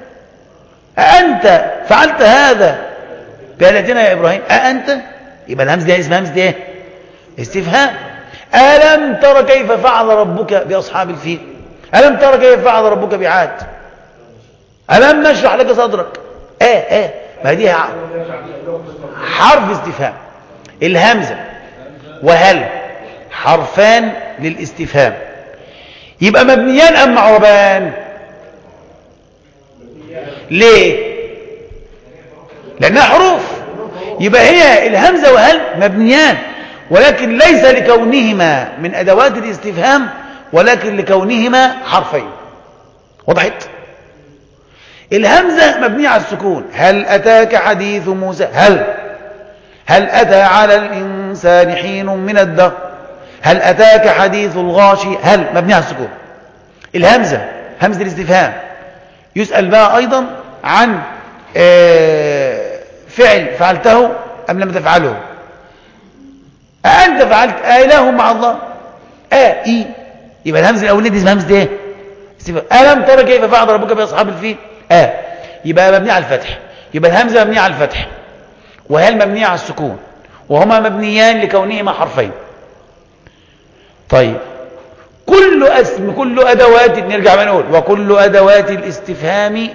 أأنت فعلت هذا بآلتنا يا إبراهيم أأنت يبقى الهمزة دي اسمها همزة إيه استفهام ألم ترى كيف فعل ربك بأصحاب الفيل ألم ترى كيف فعل ربك بعاد ألم نشرح لك صدرك إيه إيه ما دي ع- حرف استفهام الهمزة وهل حرفان للاستفهام يبقى مبنيان أم معربان ليه لأنها حروف يبقى هي الهمزة وهل مبنيان ولكن ليس لكونهما من أدوات الاستفهام ولكن لكونهما حرفين وضحت الهمزة مبنية على السكون هل أتاك حديث موسى هل هل أتى على الإنسان حين من الدهر هل أتاك حديث الغاشي هل مبنية على السكون الهمزة همزة الاستفهام يسأل بقى أيضا عن آه، فعل فعلته أم لم تفعله أأنت فعلت آله مع الله آه إي يبقى الهمزة الأولانية دي اسمها همزة إيه استفهام. ألم ترى كيف فعل ربك بأصحاب الفيل آه يبقى مبنية على الفتح يبقى الهمزة مبنية على الفتح وهل مبنية على السكون وهما مبنيان لكونهما حرفين طيب كل اسم كل ادوات نرجع بقى نقول وكل ادوات الاستفهام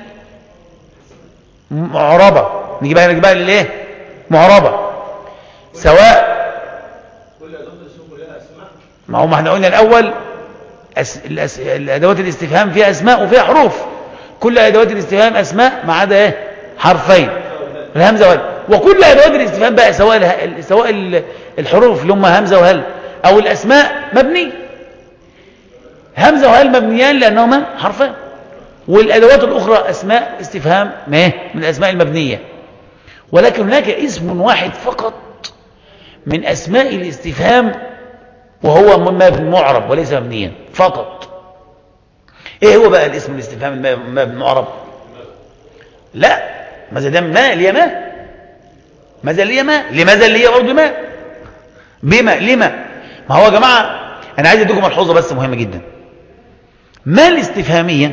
معربه نجي بقى نجي بقى للايه معربه سواء كل أدوات الاسم لها أسماء ما هو ما احنا قلنا الاول أس... الأس... الادوات الاستفهام فيها اسماء وفيها حروف كل ادوات الاستفهام اسماء ما عدا ايه حرفين الهمزه وهل وكل ادوات الاستفهام بقى سواء اله... سواء ال- الحروف اللي هم همزه وهل او الاسماء مبنيه همزه وهل مبنيان لانهما حرفان والادوات الاخرى اسماء استفهام ما هي؟ من الاسماء المبنيه ولكن هناك اسم واحد فقط من اسماء الاستفهام وهو مبني معرب وليس مبنيا فقط ايه هو بقى الاسم الاستفهام المبني معرب لا ماذا دام ما ليه ما ماذا ليه ما لماذا ليه برضه ما بما لما ما هو يا جماعه انا عايز اديكم ملحوظه بس مهمه جدا ما الاستفهاميه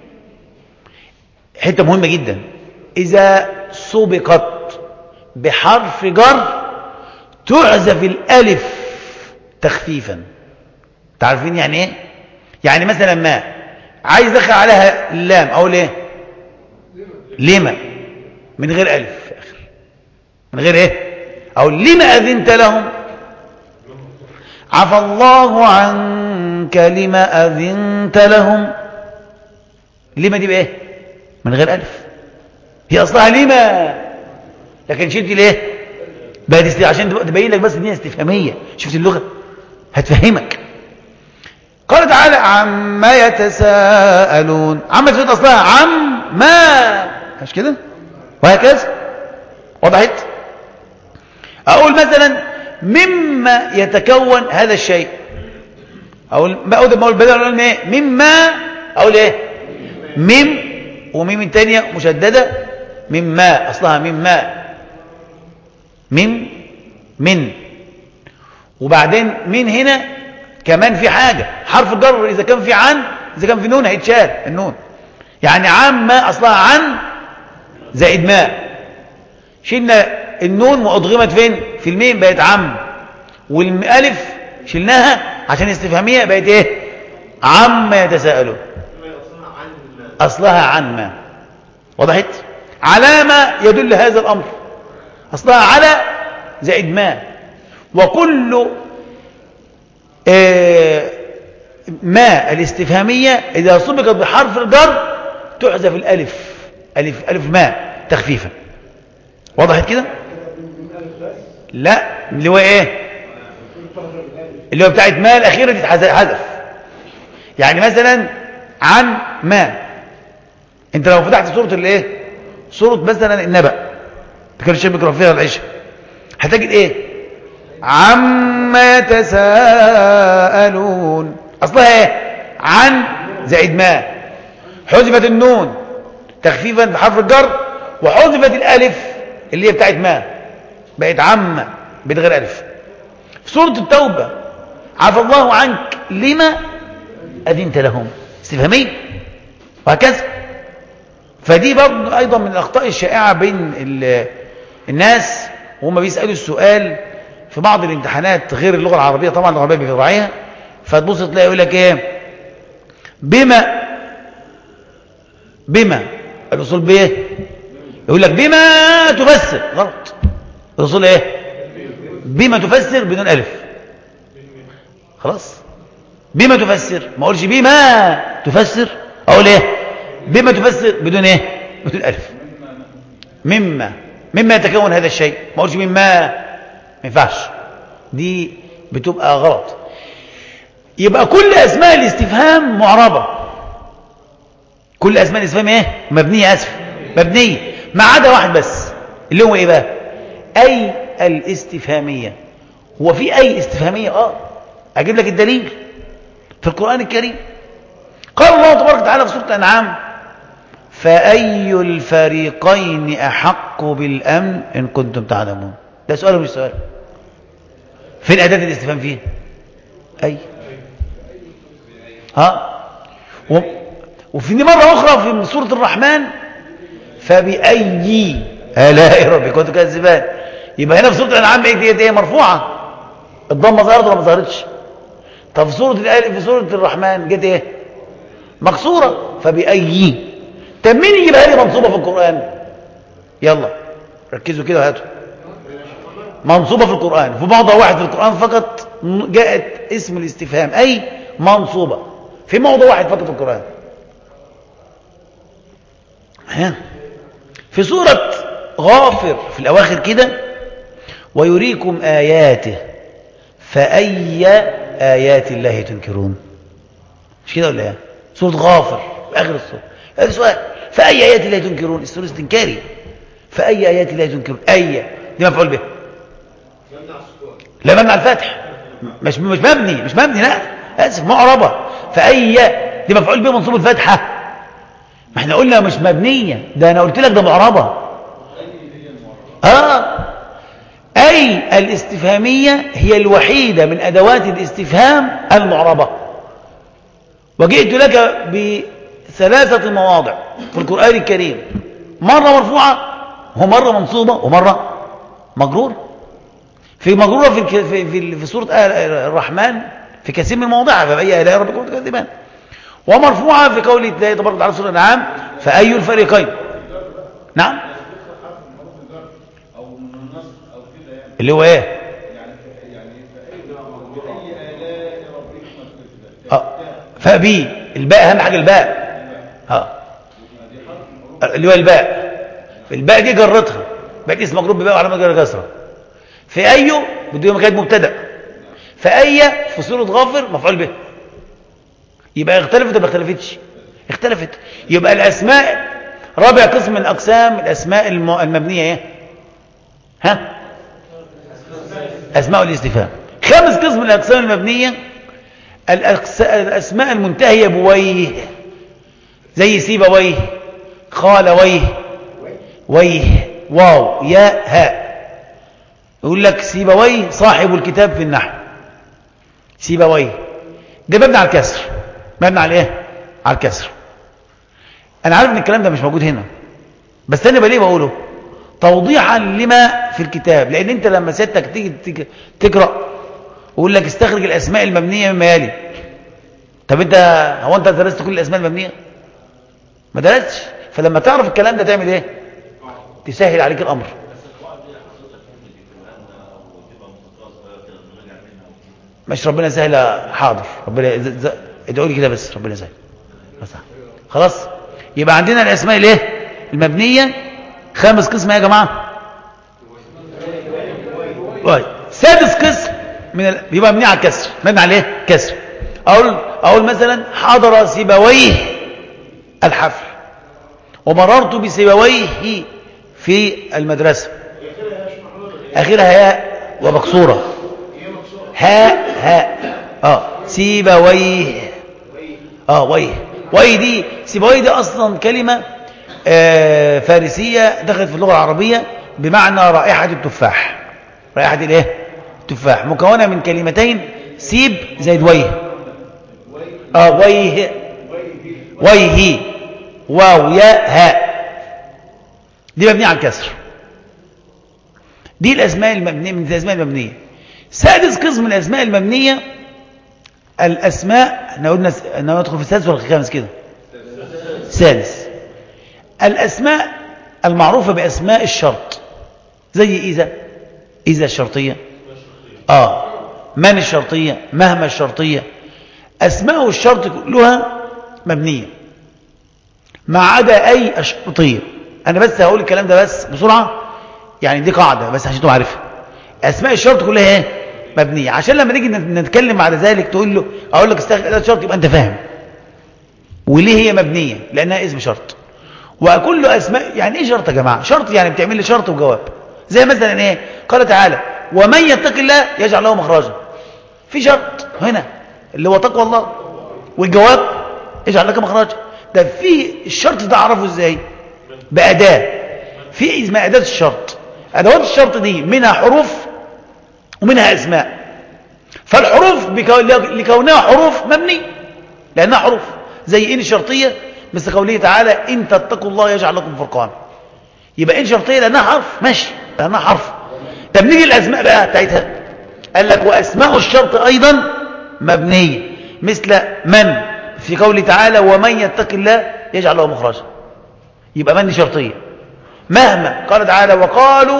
حته مهمه جدا اذا سبقت بحرف جر تعزف الالف تخفيفا تعرفين يعني ايه يعني مثلا ما عايز ادخل عليها اللام اقول ايه لما من غير الف في اخر من غير ايه او لما اذنت لهم عفى الله عنك لما اذنت لهم لما دي بايه من غير الف هي اصلها لما لكن شلت ليه بقت است- عشان تبين لك بس ان هي استفهاميه شفت اللغه هتفهمك قال تعالى عما يتساءلون عما يتساءلون اصلها عم ما مش كده وهكذا وضحت اقول مثلا مما يتكون هذا الشيء اقول بقول بقول بدل اقول ايه مما اقول ايه مم وميم الثانيه مشدده مما اصلها مما من من وبعدين من هنا كمان في حاجة حرف الجر إذا كان في عن إذا كان في نون هيتشال النون يعني عن ما أصلها عن زائد ما شلنا النون وأضغمت فين في الميم بقت عم والألف شلناها عشان استفهامية بقت إيه عم يتساءلون أصلها عن ما وضحت على ما يدل هذا الأمر أصلها على زائد ما وكل آه، ما الاستفهامية إذا سبقت بحرف الجر تحذف الألف ألف, ألف ما تخفيفا وضحت كده لا اللي هو ايه اللي هو بتاعت ما الأخيرة دي تحذف يعني مثلا عن ما انت لو فتحت سورة الايه سورة مثلا النبأ كان الشيخ بيقرأ فيها العشاء هتجد ايه عما يتساءلون اصلها ايه عن زائد ما حذفت النون تخفيفا بحرف الجر وحذفت الالف اللي هي بتاعت ما بقت عامه بغير الف في سوره التوبه عفى الله عنك لما اذنت لهم استفهاميه وهكذا فدي برضه ايضا من الاخطاء الشائعه بين ال- الناس وهم بيسالوا السؤال في بعض الامتحانات غير اللغه العربيه طبعا اللغه العربيه بيراعيها فتبص تلاقي يقول لك ايه بما بما الاصول بايه يقول لك بما تفسر غلط الاصول ايه بما تفسر بدون الف خلاص بما تفسر ما اقولش بما تفسر اقول ايه بما تفسر بدون ايه بدون الف مما مما يتكون هذا الشيء ما اقولش مما ما ينفعش دي بتبقى غلط يبقى كل اسماء الاستفهام معربه كل اسماء الاستفهام ايه مبنيه اسف مبنيه ما عدا واحد بس اللي هو ايه بقى اي الاستفهاميه هو في اي استفهاميه اه اجيب لك الدليل في القران الكريم قال الله تبارك وتعالى في سوره الانعام فاي الفريقين احق بالامن ان كنتم تعلمون ده سؤال مش سؤال فين اداه الاستفهام فيه اي ها و... وفي مرة أخرى في سورة الرحمن فبأي آلاء ربكم تكذبان يبقى هنا في سورة الأنعام إيه ديت إيه مرفوعة الضمة ظهرت ولا ما ظهرتش طب في سورة الآل في سورة الرحمن جت إيه مكسورة فبأي طب مين يجيبها لي منصوبة في القرآن يلا ركزوا كده وهاتوا منصوبة في القرآن في موضع واحد في القرآن فقط جاءت اسم الاستفهام أي منصوبة في موضع واحد فقط في القرآن ها في سورة غافر في الأواخر كده ويريكم آياته فأي آيات الله تنكرون مش كده ولا ايه سورة غافر في آخر السورة هذا سؤال فأي آيات الله تنكرون السورة استنكاري فأي آيات الله تنكرون أي دي مفعول به لا مبني على الفتح مش مش مبني مش مبني لا اسف معربه فاي دي مفعول به منصوب الفتحه ما احنا قلنا مش مبنيه ده انا قلت لك ده معربه اه اي الاستفهاميه هي الوحيده من ادوات الاستفهام المعربه وجئت لك بثلاثه مواضع في القران الكريم مره مرفوعه ومره منصوبه ومره مجروره في مجرورة في في في, في سورة الرحمن في كثير من مواضعها فبأي آلاء ربكم تكذبان ومرفوعة في قوله الله تبارك وتعالى سورة الأنعام فأي الفريقين نعم او من النص او كده يعني اللي هو ايه يعني يعني فاي الاء ربكما تكذبان اه فبي الباء اهم حاجه الباء اه اللي هو الباء الباء دي جرتها بقت اسم مجرور بباء وعلامه جر كسره في ايو بدون ما كانت مبتدا فاي في سوره غافر مفعول به يبقى اختلفت ولا ما اختلفتش اختلفت يبقى الاسماء رابع قسم من اقسام الاسماء الم- المبنيه ايه ها اسماء الاستفهام خامس قسم من الاقسام المبنيه الأقس- الاسماء المنتهيه بويه زي سيبويه خالويه ويه واو يا هاء يقول لك سيبويه صاحب الكتاب في النحو سيبويه ده مبني على الكسر مبني على ايه على الكسر انا عارف ان الكلام ده مش موجود هنا بس انا بليه بقوله توضيحا لما في الكتاب لان انت لما سيادتك تيجي تيجي تقرا ويقول لك استخرج الاسماء المبنيه مما يلي طب انت هو انت درست كل الاسماء المبنيه ما درستش فلما تعرف الكلام ده تعمل ايه تسهل عليك الامر مش ربنا سهل حاضر ربنا ز- ز- ادعوا لي كده بس ربنا سهل بس. خلاص يبقى عندنا الاسماء الايه المبنيه خامس قسم يا جماعه طيب سادس قسم من ال... يبقى مبني على الكسر مبني على ايه كسر اقول اقول مثلا حضر سيبويه الحفل ومررت بسيبويه في المدرسه اخرها ياء ومكسوره هاء هاء اه سيبويه اه ويه ويه دي سيبويه دي اصلا كلمه آه فارسيه دخلت في اللغه العربيه بمعنى رائحه التفاح رائحه الايه التفاح مكونه من كلمتين سيب زائد ويه اه ويه ويه واو ياء هاء دي مبنيه على الكسر دي الاسماء المبنيه من الاسماء المبنيه سادس قسم من الاسماء المبنيه الاسماء احنا قلنا احنا ندخل في السادس ولا الخامس كده سادس الاسماء المعروفه باسماء الشرط زي اذا اذا الشرطيه اه من الشرطيه مهما الشرطيه اسماء الشرط كلها مبنيه ما عدا اي الشرطيه انا بس هقول الكلام ده بس بسرعه يعني دي قاعده بس عشان تبقى عارفها اسماء الشرط كلها ايه مبنيه عشان لما نيجي نتكلم بعد ذلك تقول له اقول لك استخدم اداه شرط يبقى انت فاهم وليه هي مبنيه لانها اسم شرط وكل اسماء يعني ايه شرط يا جماعه شرط يعني بتعمل لي شرط وجواب زي مثلا ايه قال تعالى ومن يتق الله يجعل له مخرجا في شرط هنا اللي هو تقوى الله والجواب يجعل لك مخرجا ده في الشرط ده اعرفه ازاي باداه في اسمها اداه الشرط ادوات الشرط دي منها حروف ومنها اسماء فالحروف بكو... لكونها حروف مبني لانها حروف زي ان الشرطيه مثل قوله تعالى ان تتقوا الله يجعل لكم فرقان يبقى ان شرطيه لانها حرف ماشي لانها حرف طب نيجي الاسماء بقى بتاعتها قال لك واسماء الشرط ايضا مبنيه مثل من في قوله تعالى ومن يتق الله يجعل له مخرجا يبقى من شرطيه مهما قال تعالى وقالوا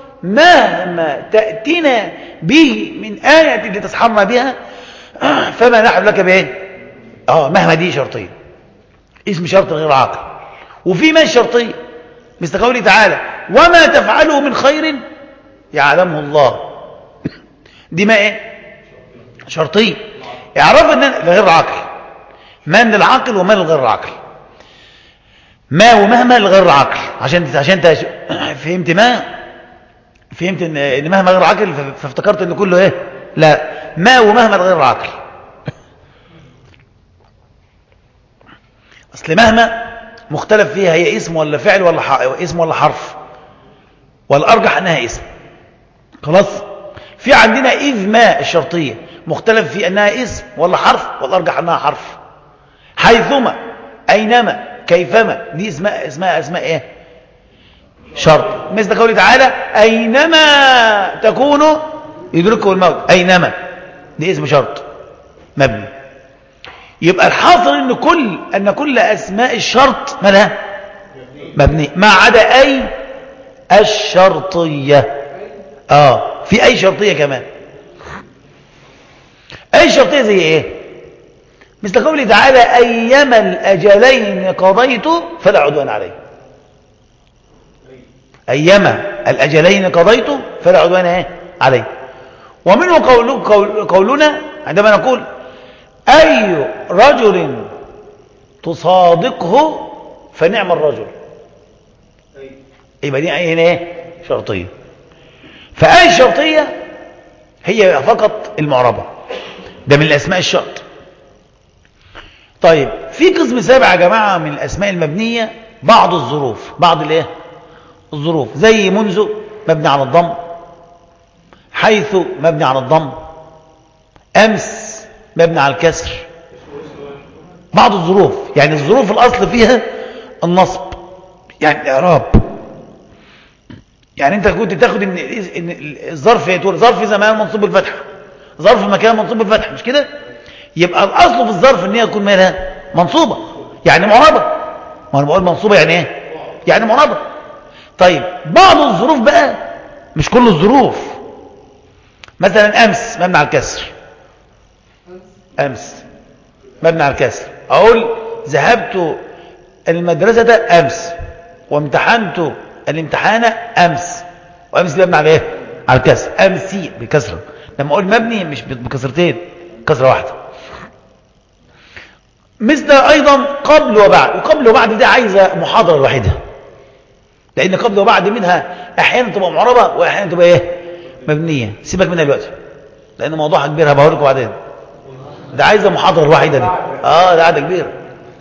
مهما تأتنا به من آية لتسحرنا بها فما نحن لك بايه اه مهما دي شرطية اسم شرط غير عاقل وفي ما شرطية مثل قوله تعالى وما تفعلوا من خير يعلمه الله دي ما ايه شرطية اعرف ان غير عاقل من للعاقل ومن للغير العاقل ما ومهما لغير العقل عشان عشان انت فهمت ما فهمت ان ان مهما غير عقل فافتكرت ان كله ايه لا ما ومهما لغير العقل اصل مهما مختلف فيها هي اسم ولا فعل ولا ح... اسم ولا حرف والارجح انها اسم خلاص في عندنا اذ ما الشرطيه مختلف في انها اسم ولا حرف والارجح انها حرف حيثما اينما كيفما دي اسماء اسماء اسماء ايه شرط مثل قوله تعالى اينما تكونوا يدركه الموت اينما دي اسم شرط مبني يبقى الحاصل ان كل ان كل اسماء الشرط مالها مبني ما عدا اي الشرطيه اه في اي شرطيه كمان اي شرطيه زي ايه مثل قوله تعالى ايما الاجلين قضيت فلا عدوان عليه ايما الاجلين قضيت فلا عدوان إيه؟ عليه ومنه قول قول قولنا عندما نقول أي رجل تصادقه فنعم الرجل يبقى دي أي هنا ايه شرطية فأي شرطية هي فقط المعربة ده من الأسماء الشرط طيب في قسم سابع يا جماعة من الأسماء المبنية بعض الظروف بعض الايه الظروف زي منذ مبني على الضم حيث مبني على الضم أمس مبني على الكسر بعض الظروف يعني الظروف الأصل فيها النصب يعني الإعراب يعني أنت كنت تاخد إن إن الظرف يتقول ظرف زمان منصوب بالفتحة ظرف مكان منصوب بالفتحة مش كده يبقى الأصل في الظرف إن هي تكون مالها منصوبة يعني معربة ما أنا بقول منصوبة يعني إيه يعني معربة طيب بعض الظروف بقى مش كل الظروف مثلا أمس مبني على الكسر أمس مبني على الكسر أقول ذهبت المدرسة أمس وامتحنت الامتحان أمس وأمس مبني على إيه؟ على الكسر أمسي بكسرة لما أقول مبني مش بكسرتين كسرة واحدة مثل أيضا قبل وبعد وقبل وبعد دي عايزة محاضرة الوحيدة لأن قبل وبعد منها أحيانا تبقى معربة وأحيانا تبقى إيه مبنية سيبك منها دلوقتي لأن موضوعها كبير هبقول لكم بعدين ده عايزة محاضرة الوحيدة دي اه ده قاعدة كبيرة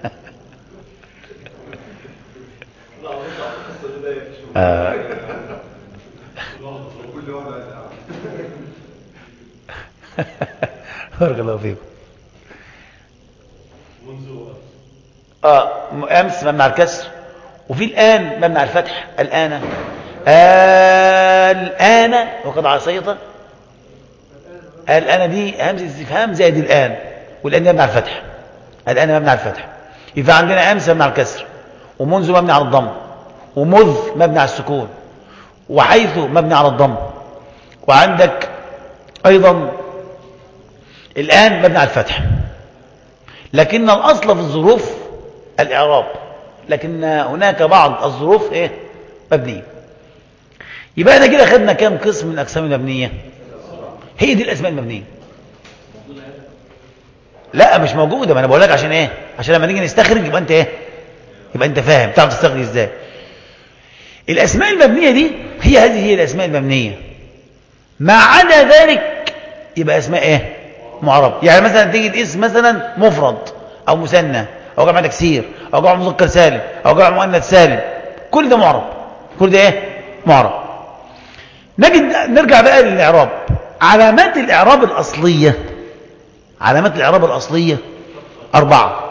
آه. بارك الله فيكم اه امس مبني على الكسر وفي الان مبني على الفتح الان آه الان وقد عصيت الان دي همزه استفهام زائد الان والان مبني على الفتح الان مبني على الفتح يبقى عندنا امس مبني على الكسر ومنذ مبني على الضم ومذ مبني على السكون وحيث مبني على الضم وعندك ايضا الان مبني على الفتح لكن الاصل في الظروف الاعراب لكن هناك بعض الظروف ايه مبنيه يبقى احنا كده خدنا كام قسم من الاقسام المبنيه هي دي الاسماء المبنيه لا مش موجوده ما انا بقول لك عشان ايه عشان لما نيجي نستخرج يبقى انت ايه يبقى انت فاهم تعرف تستخرج ازاي الاسماء المبنيه دي هي هذه هي الاسماء المبنيه ما عدا ذلك يبقى اسماء ايه معرب يعني مثلا تيجي اسم مثلا مفرد او مثنى او جمع تكسير او جمع مذكر سالم او جمع مؤنث سالم كل ده معرب كل ده ايه معرب نجد نرجع بقى للاعراب علامات الاعراب الاصليه علامات الاعراب الاصليه اربعه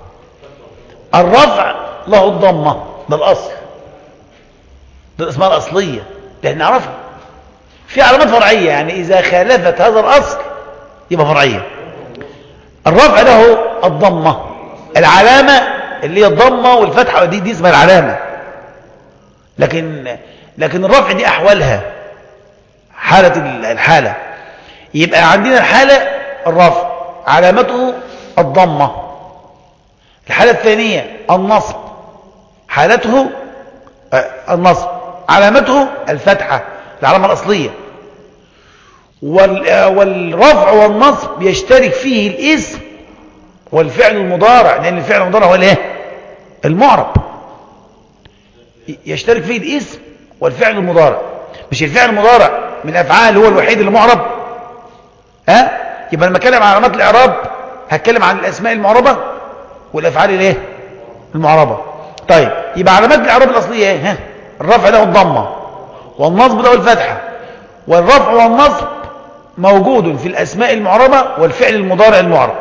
الرفع له الضمه ده الاصل ده الاسماء الاصليه اللي احنا نعرفها في علامات فرعيه يعني اذا خالفت هذا الاصل يبقى فرعيه الرفع له الضمه العلامه اللي هي الضمه والفتحه دي دي اسمها العلامه لكن لكن الرفع دي احوالها حاله الحاله يبقى عندنا الحاله الرفع علامته الضمه الحاله الثانيه النصب حالته النصب علامته الفتحه العلامه الاصليه والرفع والنصب يشترك فيه الاسم والفعل المضارع لأن الفعل المضارع هو الايه المعرب يشترك فيه الاسم والفعل المضارع مش الفعل المضارع من الافعال هو الوحيد اللي معرب ها يبقى لما اتكلم عن علامات الاعراب هتكلم عن الاسماء المعربه والافعال الايه المعربه طيب يبقى علامات الاعراب الاصليه ايه ها الرفع له الضمه والنصب له الفتحه والرفع والنصب موجود في الاسماء المعربه والفعل المضارع المعرب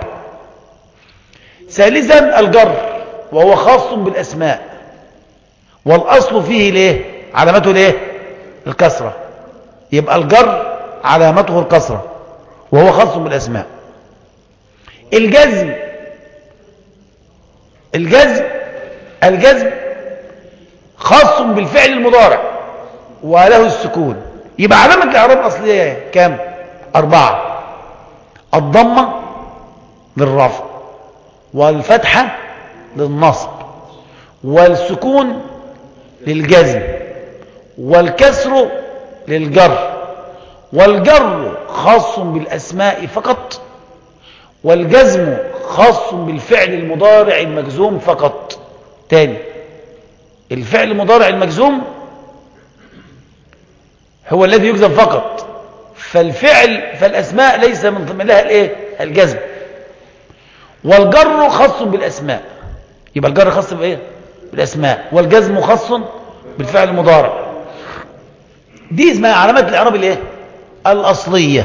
ثالثا الجر وهو خاص بالاسماء والاصل فيه ليه علامته ليه الكسره يبقى الجر علامته الكسره وهو خاص بالاسماء الجزم الجزم الجزم خاص بالفعل المضارع وله السكون يبقى علامة الإعراب الأصلية كام؟ أربعة الضمة للرفع والفتحة للنصب والسكون للجزم والكسر للجر والجر خاص بالأسماء فقط والجزم خاص بالفعل المضارع المجزوم فقط تاني الفعل المضارع المجزوم هو الذي يجزم فقط فالفعل فالأسماء ليس من ضمن لها الايه الجزم والجر خاص بالأسماء يبقى الجر خاص بايه بالأسماء والجزم خاص بالفعل المضارع دي اسمها علامات الإعراب الايه الأصلية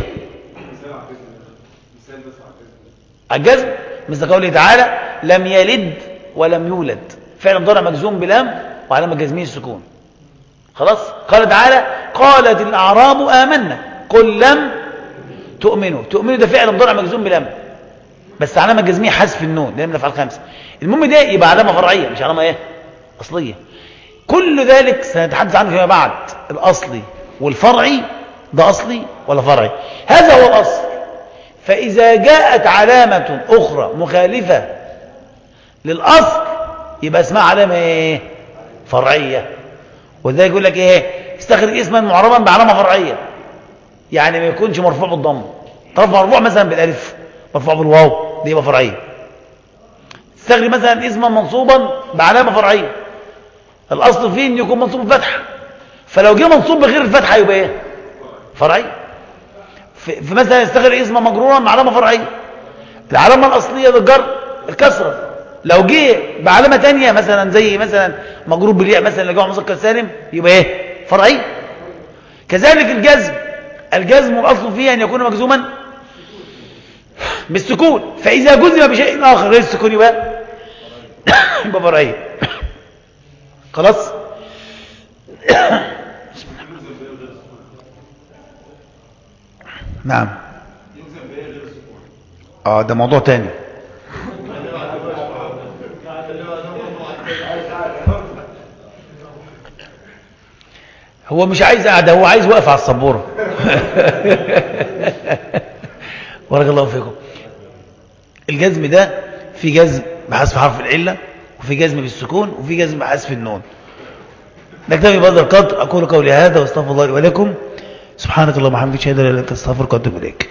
الجزم مثل قوله تعالى لم يلد ولم يولد فعل مضارع مجزوم بلام وعلامة جزمه السكون خلاص قال تعالى قالت الأعراب آمنا قل لم تؤمنوا تؤمنوا ده فعل مضارع مجزوم بلام بس علامة جزمية حذف النون لأن نفعل خمسة المهم ده يبقى علامة فرعية مش علامة ايه أصلية كل ذلك سنتحدث عنه فيما بعد الأصلي والفرعي ده أصلي ولا فرعي هذا هو الأصل فإذا جاءت علامة أخرى مخالفة للأصل يبقى اسمها علامة ايه فرعية وذلك يقول لك ايه استخرج اسما معربا بعلامة فرعية يعني ما يكونش مرفوع بالضم طرف مرفوع مثلا بالالف مرفوع بالواو دي يبقى فرعية استخرج مثلا اسما منصوبا بعلامة فرعية الاصل فيه ان يكون منصوب بفتحة فلو جه منصوب بغير الفتحة يبقى ايه فرعية في, في مثلا استخرج اسما مجرورا بعلامة فرعية العلامة الاصلية للجر الكسرة لو جه بعلامة تانية مثلا زي مثلا مجرور بالياء مثلا لو جه مذكر سالم يبقى ايه فرعي كذلك الجزم الجزم الاصل فيه ان يكون مجزوما بالسكون فاذا جزم بشيء اخر غير السكون يبقى يبقى فرعي خلاص نعم اه ده موضوع تاني هو مش عايز قاعدة هو عايز وقف على السبورة بارك الله فيكم الجزم ده في جزم بحذف حرف العلة وفي جزم بالسكون وفي جزم بحذف النون نكتفي بهذا القدر أقول قولي هذا واستغفر الله لي ولكم سبحانك اللهم وبحمدك اشهد ان لا اله الا انت استغفرك واتوب اليك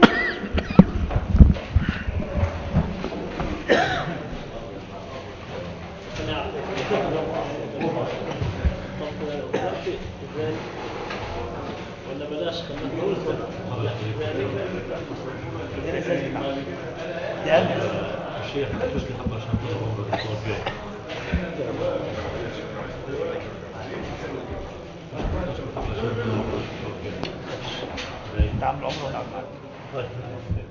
ولا بلاش خلينا نقول الشيخ مش لحب عشان تعمل عمره ولا عمره